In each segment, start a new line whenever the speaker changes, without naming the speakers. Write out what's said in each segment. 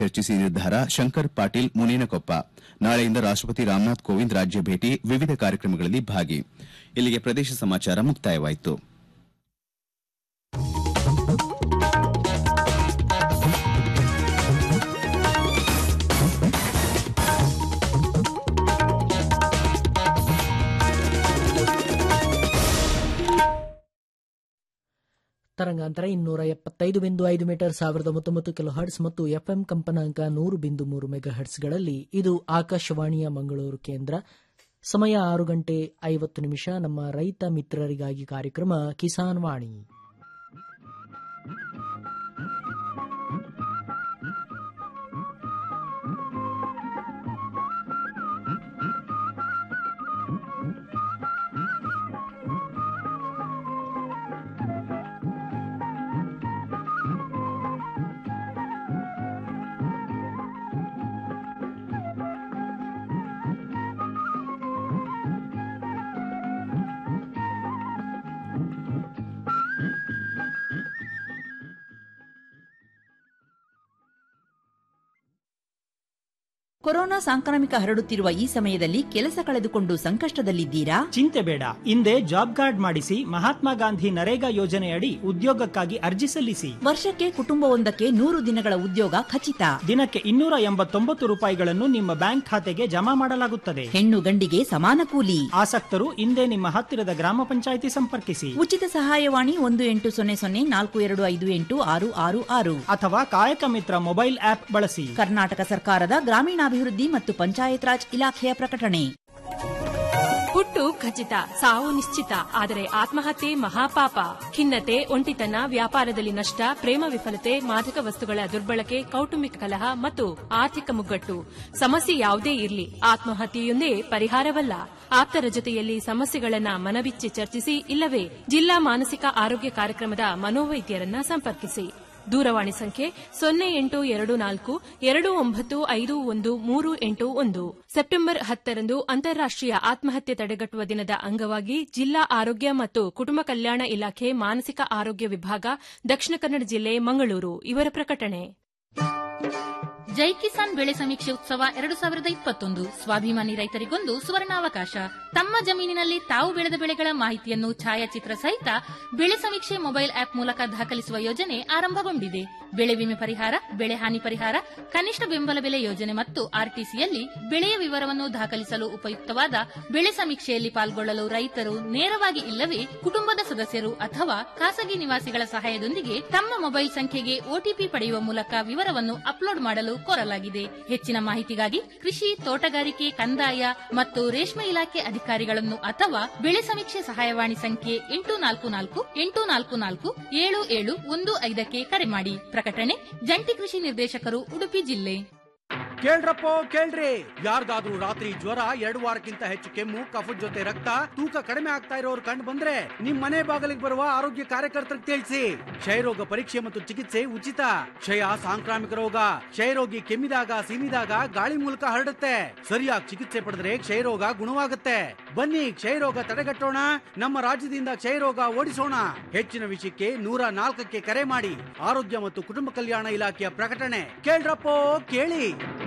ಚರ್ಚಿಸಿ ನಿರ್ಧಾರ ಶಂಕರ್ ಪಾಟೀಲ್ ಮುನೇನಕೊಪ್ಪ ನಾಳೆಯಿಂದ ರಾಷ್ಟಪತಿ ರಾಮನಾಥ್ ಕೋವಿಂದ್ ರಾಜ್ಯ ಭೇಟಿ ವಿವಿಧ ಕಾರ್ಯಕ್ರಮಗಳಲ್ಲಿ ಭಾಗಿ ಇಲ್ಲಿಗೆ ಪ್ರದೇಶ ಸಮಾಚಾರ ಮುಕ್ತಾಯವಾಯಿತು
ತರಂಗಾಂತರ ಇನ್ನೂರ ಎಪ್ಪತ್ತೈದು ಬಿಂದು ಐದು ಮೀಟರ್ ಸಾವಿರದ ಮೊತ್ತೊಂಬತ್ತು ಕಿಲೋ ಹರ್ಟ್ಸ್ ಮತ್ತು ಎಫ್ಎಂ ಕಂಪನಾಂಕ ನೂರು ಬಿಂದು ಮೂರು ಮೆಗಾ ಹರ್ಟ್ಸ್ಗಳಲ್ಲಿ ಇದು ಆಕಾಶವಾಣಿಯ ಮಂಗಳೂರು ಕೇಂದ್ರ ಸಮಯ ಆರು ಗಂಟೆ ಐವತ್ತು ನಿಮಿಷ ನಮ್ಮ ರೈತ ಮಿತ್ರರಿಗಾಗಿ ಕಾರ್ಯಕ್ರಮ ಕಿಸಾನ್ ವಾಣಿ
ಕೊರೋನಾ ಸಾಂಕ್ರಾಮಿಕ ಹರಡುತ್ತಿರುವ ಈ ಸಮಯದಲ್ಲಿ ಕೆಲಸ ಕಳೆದುಕೊಂಡು ಸಂಕಷ್ಟದಲ್ಲಿದ್ದೀರಾ
ಚಿಂತೆ ಬೇಡ ಹಿಂದೆ ಜಾಬ್ ಕಾರ್ಡ್ ಮಾಡಿಸಿ ಮಹಾತ್ಮ ಗಾಂಧಿ ನರೇಗಾ ಯೋಜನೆಯಡಿ ಉದ್ಯೋಗಕ್ಕಾಗಿ ಅರ್ಜಿ ಸಲ್ಲಿಸಿ
ವರ್ಷಕ್ಕೆ ಕುಟುಂಬವೊಂದಕ್ಕೆ ನೂರು ದಿನಗಳ ಉದ್ಯೋಗ ಖಚಿತ
ದಿನಕ್ಕೆ ಇನ್ನೂರ ಎಂಬತ್ತೊಂಬತ್ತು ರೂಪಾಯಿಗಳನ್ನು ನಿಮ್ಮ ಬ್ಯಾಂಕ್ ಖಾತೆಗೆ ಜಮಾ ಮಾಡಲಾಗುತ್ತದೆ
ಹೆಣ್ಣು ಗಂಡಿಗೆ ಸಮಾನ ಕೂಲಿ
ಆಸಕ್ತರು ಹಿಂದೆ ನಿಮ್ಮ ಹತ್ತಿರದ ಗ್ರಾಮ ಪಂಚಾಯಿತಿ ಸಂಪರ್ಕಿಸಿ
ಉಚಿತ ಸಹಾಯವಾಣಿ ಒಂದು ಎಂಟು ಸೊನ್ನೆ ಸೊನ್ನೆ ನಾಲ್ಕು ಎರಡು ಐದು ಎಂಟು ಆರು ಆರು ಆರು
ಅಥವಾ ಕಾಯಕ ಮಿತ್ರ ಮೊಬೈಲ್ ಆಪ್ ಬಳಸಿ
ಕರ್ನಾಟಕ ಸರ್ಕಾರದ ಗ್ರಾಮೀಣಾಭಿವೃದ್ಧಿ ಮತ್ತು ಪಂಚಾಯತ್ ರಾಜ್ ಇಲಾಖೆಯ ಪ್ರಕಟಣೆ
ಹುಟ್ಟು ಖಚಿತ ಸಾವು ನಿಶ್ಚಿತ ಆದರೆ ಆತ್ಮಹತ್ಯೆ ಮಹಾಪಾಪ ಖಿನ್ನತೆ ಒಂಟಿತನ ವ್ಯಾಪಾರದಲ್ಲಿ ನಷ್ಟ ಪ್ರೇಮ ವಿಫಲತೆ ಮಾದಕ ವಸ್ತುಗಳ ದುರ್ಬಳಕೆ ಕೌಟುಂಬಿಕ ಕಲಹ ಮತ್ತು ಆರ್ಥಿಕ ಮುಗ್ಗಟ್ಟು ಸಮಸ್ಯೆ ಯಾವುದೇ ಇರಲಿ ಆತ್ಮಹತ್ಯೆಯೊಂದೇ ಪರಿಹಾರವಲ್ಲ ಆಪ್ತರ ಜೊತೆಯಲ್ಲಿ ಸಮಸ್ಯೆಗಳನ್ನ ಮನಬಿಚ್ಚಿ ಚರ್ಚಿಸಿ ಇಲ್ಲವೇ ಜಿಲ್ಲಾ ಮಾನಸಿಕ ಆರೋಗ್ಯ ಕಾರ್ಯಕ್ರಮದ ಮನೋವೈದ್ಯರನ್ನ ಸಂಪರ್ಕಿಸಿ ದೂರವಾಣಿ ಸಂಖ್ಯೆ ಸೊನ್ನೆ ಎಂಟು ಎರಡು ನಾಲ್ಕು ಎರಡು ಒಂಬತ್ತು ಐದು ಒಂದು ಮೂರು ಎಂಟು ಒಂದು ಸೆಪ್ಟೆಂಬರ್ ಹತ್ತರಂದು ಅಂತಾರಾಷ್ಟೀಯ ಆತ್ಮಹತ್ಯೆ ತಡೆಗಟ್ಟುವ ದಿನದ ಅಂಗವಾಗಿ ಜಿಲ್ಲಾ ಆರೋಗ್ಯ ಮತ್ತು ಕುಟುಂಬ ಕಲ್ಯಾಣ ಇಲಾಖೆ ಮಾನಸಿಕ ಆರೋಗ್ಯ ವಿಭಾಗ ದಕ್ಷಿಣ ಕನ್ನಡ ಜಿಲ್ಲೆ ಮಂಗಳೂರು ಇವರ ಪ್ರಕಟಣೆ
ಜೈ ಕಿಸಾನ್ ಬೆಳೆ ಸಮೀಕ್ಷೆ ಉತ್ಸವ ಎರಡು ಸಾವಿರದ ಇಪ್ಪತ್ತೊಂದು ಸ್ವಾಭಿಮಾನಿ ರೈತರಿಗೊಂದು ಸುವರ್ಣಾವಕಾಶ ತಮ್ಮ ಜಮೀನಿನಲ್ಲಿ ತಾವು ಬೆಳೆದ ಬೆಳೆಗಳ ಮಾಹಿತಿಯನ್ನು ಛಾಯಾಚಿತ್ರ ಸಹಿತ ಬೆಳೆ ಸಮೀಕ್ಷೆ ಮೊಬೈಲ್ ಆಪ್ ಮೂಲಕ ದಾಖಲಿಸುವ ಯೋಜನೆ ಆರಂಭಗೊಂಡಿದೆ ಬೆಳೆ ವಿಮೆ ಪರಿಹಾರ ಬೆಳೆ ಹಾನಿ ಪರಿಹಾರ ಕನಿಷ್ಠ ಬೆಂಬಲ ಬೆಲೆ ಯೋಜನೆ ಮತ್ತು ಆರ್ಟಿಸಿಯಲ್ಲಿ ಬೆಳೆಯ ವಿವರವನ್ನು ದಾಖಲಿಸಲು ಉಪಯುಕ್ತವಾದ ಬೆಳೆ ಸಮೀಕ್ಷೆಯಲ್ಲಿ ಪಾಲ್ಗೊಳ್ಳಲು ರೈತರು ನೇರವಾಗಿ ಇಲ್ಲವೇ ಕುಟುಂಬದ ಸದಸ್ಯರು ಅಥವಾ ಖಾಸಗಿ ನಿವಾಸಿಗಳ ಸಹಾಯದೊಂದಿಗೆ ತಮ್ಮ ಮೊಬೈಲ್ ಸಂಖ್ಯೆಗೆ ಒಟಿಪಿ ಪಡೆಯುವ ಮೂಲಕ ವಿವರವನ್ನು ಅಪ್ಲೋಡ್ ಮಾಡಲು ಕೋರಲಾಗಿದೆ ಹೆಚ್ಚಿನ ಮಾಹಿತಿಗಾಗಿ ಕೃಷಿ ತೋಟಗಾರಿಕೆ ಕಂದಾಯ ಮತ್ತು ರೇಷ್ಮೆ ಇಲಾಖೆ ಅಧಿಕಾರಿಗಳನ್ನು ಅಥವಾ ಬೆಳೆ ಸಮೀಕ್ಷೆ ಸಹಾಯವಾಣಿ ಸಂಖ್ಯೆ ಎಂಟು ನಾಲ್ಕು ನಾಲ್ಕು ಎಂಟು ನಾಲ್ಕು ನಾಲ್ಕು ಏಳು ಏಳು ಒಂದು ಐದಕ್ಕೆ ಕರೆ ಮಾಡಿ ಪ್ರಕಟಣೆ ಜಂಟಿ ಕೃಷಿ ನಿರ್ದೇಶಕರು ಉಡುಪಿ ಜಿಲ್ಲೆ
ಕೇಳ್ರಪ್ಪೋ ಕೇಳ್ರಿ ಯಾರ್ದಾದ್ರೂ ರಾತ್ರಿ ಜ್ವರ ಎರಡು ವಾರಕ್ಕಿಂತ ಹೆಚ್ಚು ಕೆಮ್ಮು ಕಫದ ಜೊತೆ ರಕ್ತ ತೂಕ ಕಡಿಮೆ ಆಗ್ತಾ ಇರೋರು ಕಂಡು ಬಂದ್ರೆ ನಿಮ್ ಮನೆ ಬಾಗಿಲಿಗೆ ಬರುವ ಆರೋಗ್ಯ ಕಾರ್ಯಕರ್ತರಿಗೆ ತಿಳಿಸಿ ಕ್ಷಯರೋಗ ಪರೀಕ್ಷೆ ಮತ್ತು ಚಿಕಿತ್ಸೆ ಉಚಿತ ಕ್ಷಯ ಸಾಂಕ್ರಾಮಿಕ ರೋಗ ಕ್ಷಯರೋಗಿ ಕೆಮ್ಮಿದಾಗ ಸೀನಿದಾಗ ಗಾಳಿ ಮೂಲಕ ಹರಡುತ್ತೆ ಸರಿಯಾಗಿ ಚಿಕಿತ್ಸೆ ಪಡೆದ್ರೆ ಕ್ಷಯರೋಗ ಗುಣವಾಗುತ್ತೆ ಬನ್ನಿ ಕ್ಷಯರೋಗ ತಡೆಗಟ್ಟೋಣ ನಮ್ಮ ರಾಜ್ಯದಿಂದ ಕ್ಷಯರೋಗ ಓಡಿಸೋಣ ಹೆಚ್ಚಿನ ವಿಷಯಕ್ಕೆ ನೂರ ನಾಲ್ಕಕ್ಕೆ ಕರೆ ಮಾಡಿ ಆರೋಗ್ಯ ಮತ್ತು ಕುಟುಂಬ ಕಲ್ಯಾಣ ಇಲಾಖೆಯ ಪ್ರಕಟಣೆ ಕೇಳ್ರಪ್ಪೋ ಕೇಳಿ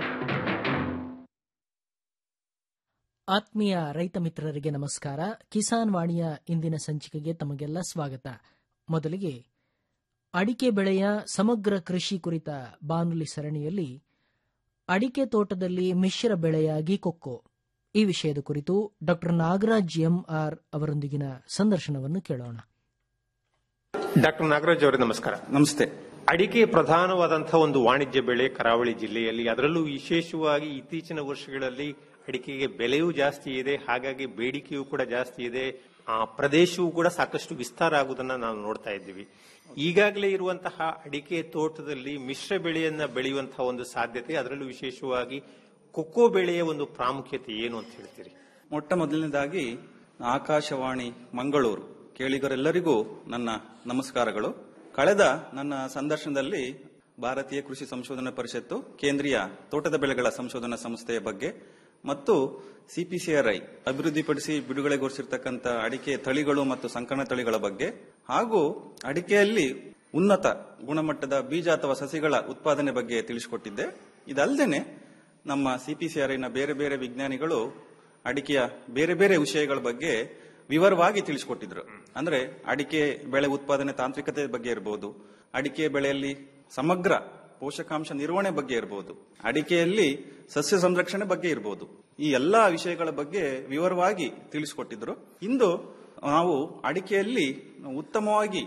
ಆತ್ಮೀಯ ರೈತ ಮಿತ್ರರಿಗೆ ನಮಸ್ಕಾರ ಕಿಸಾನ್ ವಾಣಿಯ ಇಂದಿನ ಸಂಚಿಕೆಗೆ ತಮಗೆಲ್ಲ ಸ್ವಾಗತ ಮೊದಲಿಗೆ ಅಡಿಕೆ ಬೆಳೆಯ ಸಮಗ್ರ ಕೃಷಿ ಕುರಿತ ಬಾನುಲಿ ಸರಣಿಯಲ್ಲಿ ಅಡಿಕೆ ತೋಟದಲ್ಲಿ ಮಿಶ್ರ ಬೆಳೆಯಾಗಿ ಕೊಕ್ಕೋ ಈ ವಿಷಯದ ಕುರಿತು ಡಾ ನಾಗರಾಜ್ ಎಂಆರ್ ಅವರೊಂದಿಗಿನ ಸಂದರ್ಶನವನ್ನು ಕೇಳೋಣ
ಡಾಕ್ಟರ್ ನಾಗರಾಜ್ ಅವರೇ ನಮಸ್ಕಾರ
ನಮಸ್ತೆ
ಅಡಿಕೆ ಪ್ರಧಾನವಾದಂತಹ ಒಂದು ವಾಣಿಜ್ಯ ಬೆಳೆ ಕರಾವಳಿ ಜಿಲ್ಲೆಯಲ್ಲಿ ಅದರಲ್ಲೂ ವಿಶೇಷವಾಗಿ ಇತ್ತೀಚಿನ ವರ್ಷಗಳಲ್ಲಿ ಅಡಿಕೆಗೆ ಬೆಲೆಯೂ ಜಾಸ್ತಿ ಇದೆ ಹಾಗಾಗಿ ಬೇಡಿಕೆಯೂ ಕೂಡ ಜಾಸ್ತಿ ಇದೆ ಆ ಪ್ರದೇಶವೂ ಕೂಡ ಸಾಕಷ್ಟು ವಿಸ್ತಾರ ಆಗುವುದನ್ನ ನಾವು ನೋಡ್ತಾ ಇದ್ದೀವಿ ಈಗಾಗಲೇ ಇರುವಂತಹ ಅಡಿಕೆ ತೋಟದಲ್ಲಿ ಮಿಶ್ರ ಬೆಳೆಯನ್ನ ಬೆಳೆಯುವಂತಹ ಒಂದು ಸಾಧ್ಯತೆ ಅದರಲ್ಲೂ ವಿಶೇಷವಾಗಿ ಕೊಕ್ಕೋ ಬೆಳೆಯ ಒಂದು ಪ್ರಾಮುಖ್ಯತೆ ಏನು ಅಂತ ಹೇಳ್ತೀರಿ
ಮೊಟ್ಟ ಮೊದಲನೇದಾಗಿ ಆಕಾಶವಾಣಿ ಮಂಗಳೂರು ಕೇಳಿಗರೆಲ್ಲರಿಗೂ ನನ್ನ ನಮಸ್ಕಾರಗಳು ಕಳೆದ ನನ್ನ ಸಂದರ್ಶನದಲ್ಲಿ ಭಾರತೀಯ ಕೃಷಿ ಸಂಶೋಧನಾ ಪರಿಷತ್ತು ಕೇಂದ್ರೀಯ ತೋಟದ ಬೆಳೆಗಳ ಸಂಶೋಧನಾ ಸಂಸ್ಥೆಯ ಬಗ್ಗೆ ಮತ್ತು ಸಿಪಿಸಿಆರ್ಐ ಅಭಿವೃದ್ಧಿಪಡಿಸಿ ಬಿಡುಗಡೆಗೊಳಿಸಿರ್ತಕ್ಕಂಥ ಅಡಿಕೆ ತಳಿಗಳು ಮತ್ತು ಸಂಕರಣ ತಳಿಗಳ ಬಗ್ಗೆ ಹಾಗೂ ಅಡಿಕೆಯಲ್ಲಿ ಉನ್ನತ ಗುಣಮಟ್ಟದ ಬೀಜ ಅಥವಾ ಸಸಿಗಳ ಉತ್ಪಾದನೆ ಬಗ್ಗೆ ತಿಳಿಸಿಕೊಟ್ಟಿದ್ದೆ ಇದಲ್ಲದೆ ನಮ್ಮ ಸಿಪಿಸಿಆರ್ಐನ ಬೇರೆ ಬೇರೆ ವಿಜ್ಞಾನಿಗಳು ಅಡಿಕೆಯ ಬೇರೆ ಬೇರೆ ವಿಷಯಗಳ ಬಗ್ಗೆ ವಿವರವಾಗಿ ತಿಳಿಸಿಕೊಟ್ಟಿದ್ರು ಅಂದ್ರೆ ಅಡಿಕೆ ಬೆಳೆ ಉತ್ಪಾದನೆ ತಾಂತ್ರಿಕತೆ ಬಗ್ಗೆ ಇರಬಹುದು ಅಡಿಕೆ ಬೆಳೆಯಲ್ಲಿ ಸಮಗ್ರ ಪೋಷಕಾಂಶ ನಿರ್ವಹಣೆ ಬಗ್ಗೆ ಇರಬಹುದು ಅಡಿಕೆಯಲ್ಲಿ ಸಸ್ಯ ಸಂರಕ್ಷಣೆ ಬಗ್ಗೆ ಇರಬಹುದು ಈ ಎಲ್ಲಾ ವಿಷಯಗಳ ಬಗ್ಗೆ ವಿವರವಾಗಿ ತಿಳಿಸಿಕೊಟ್ಟಿದ್ರು ಇಂದು ನಾವು ಅಡಿಕೆಯಲ್ಲಿ ಉತ್ತಮವಾಗಿ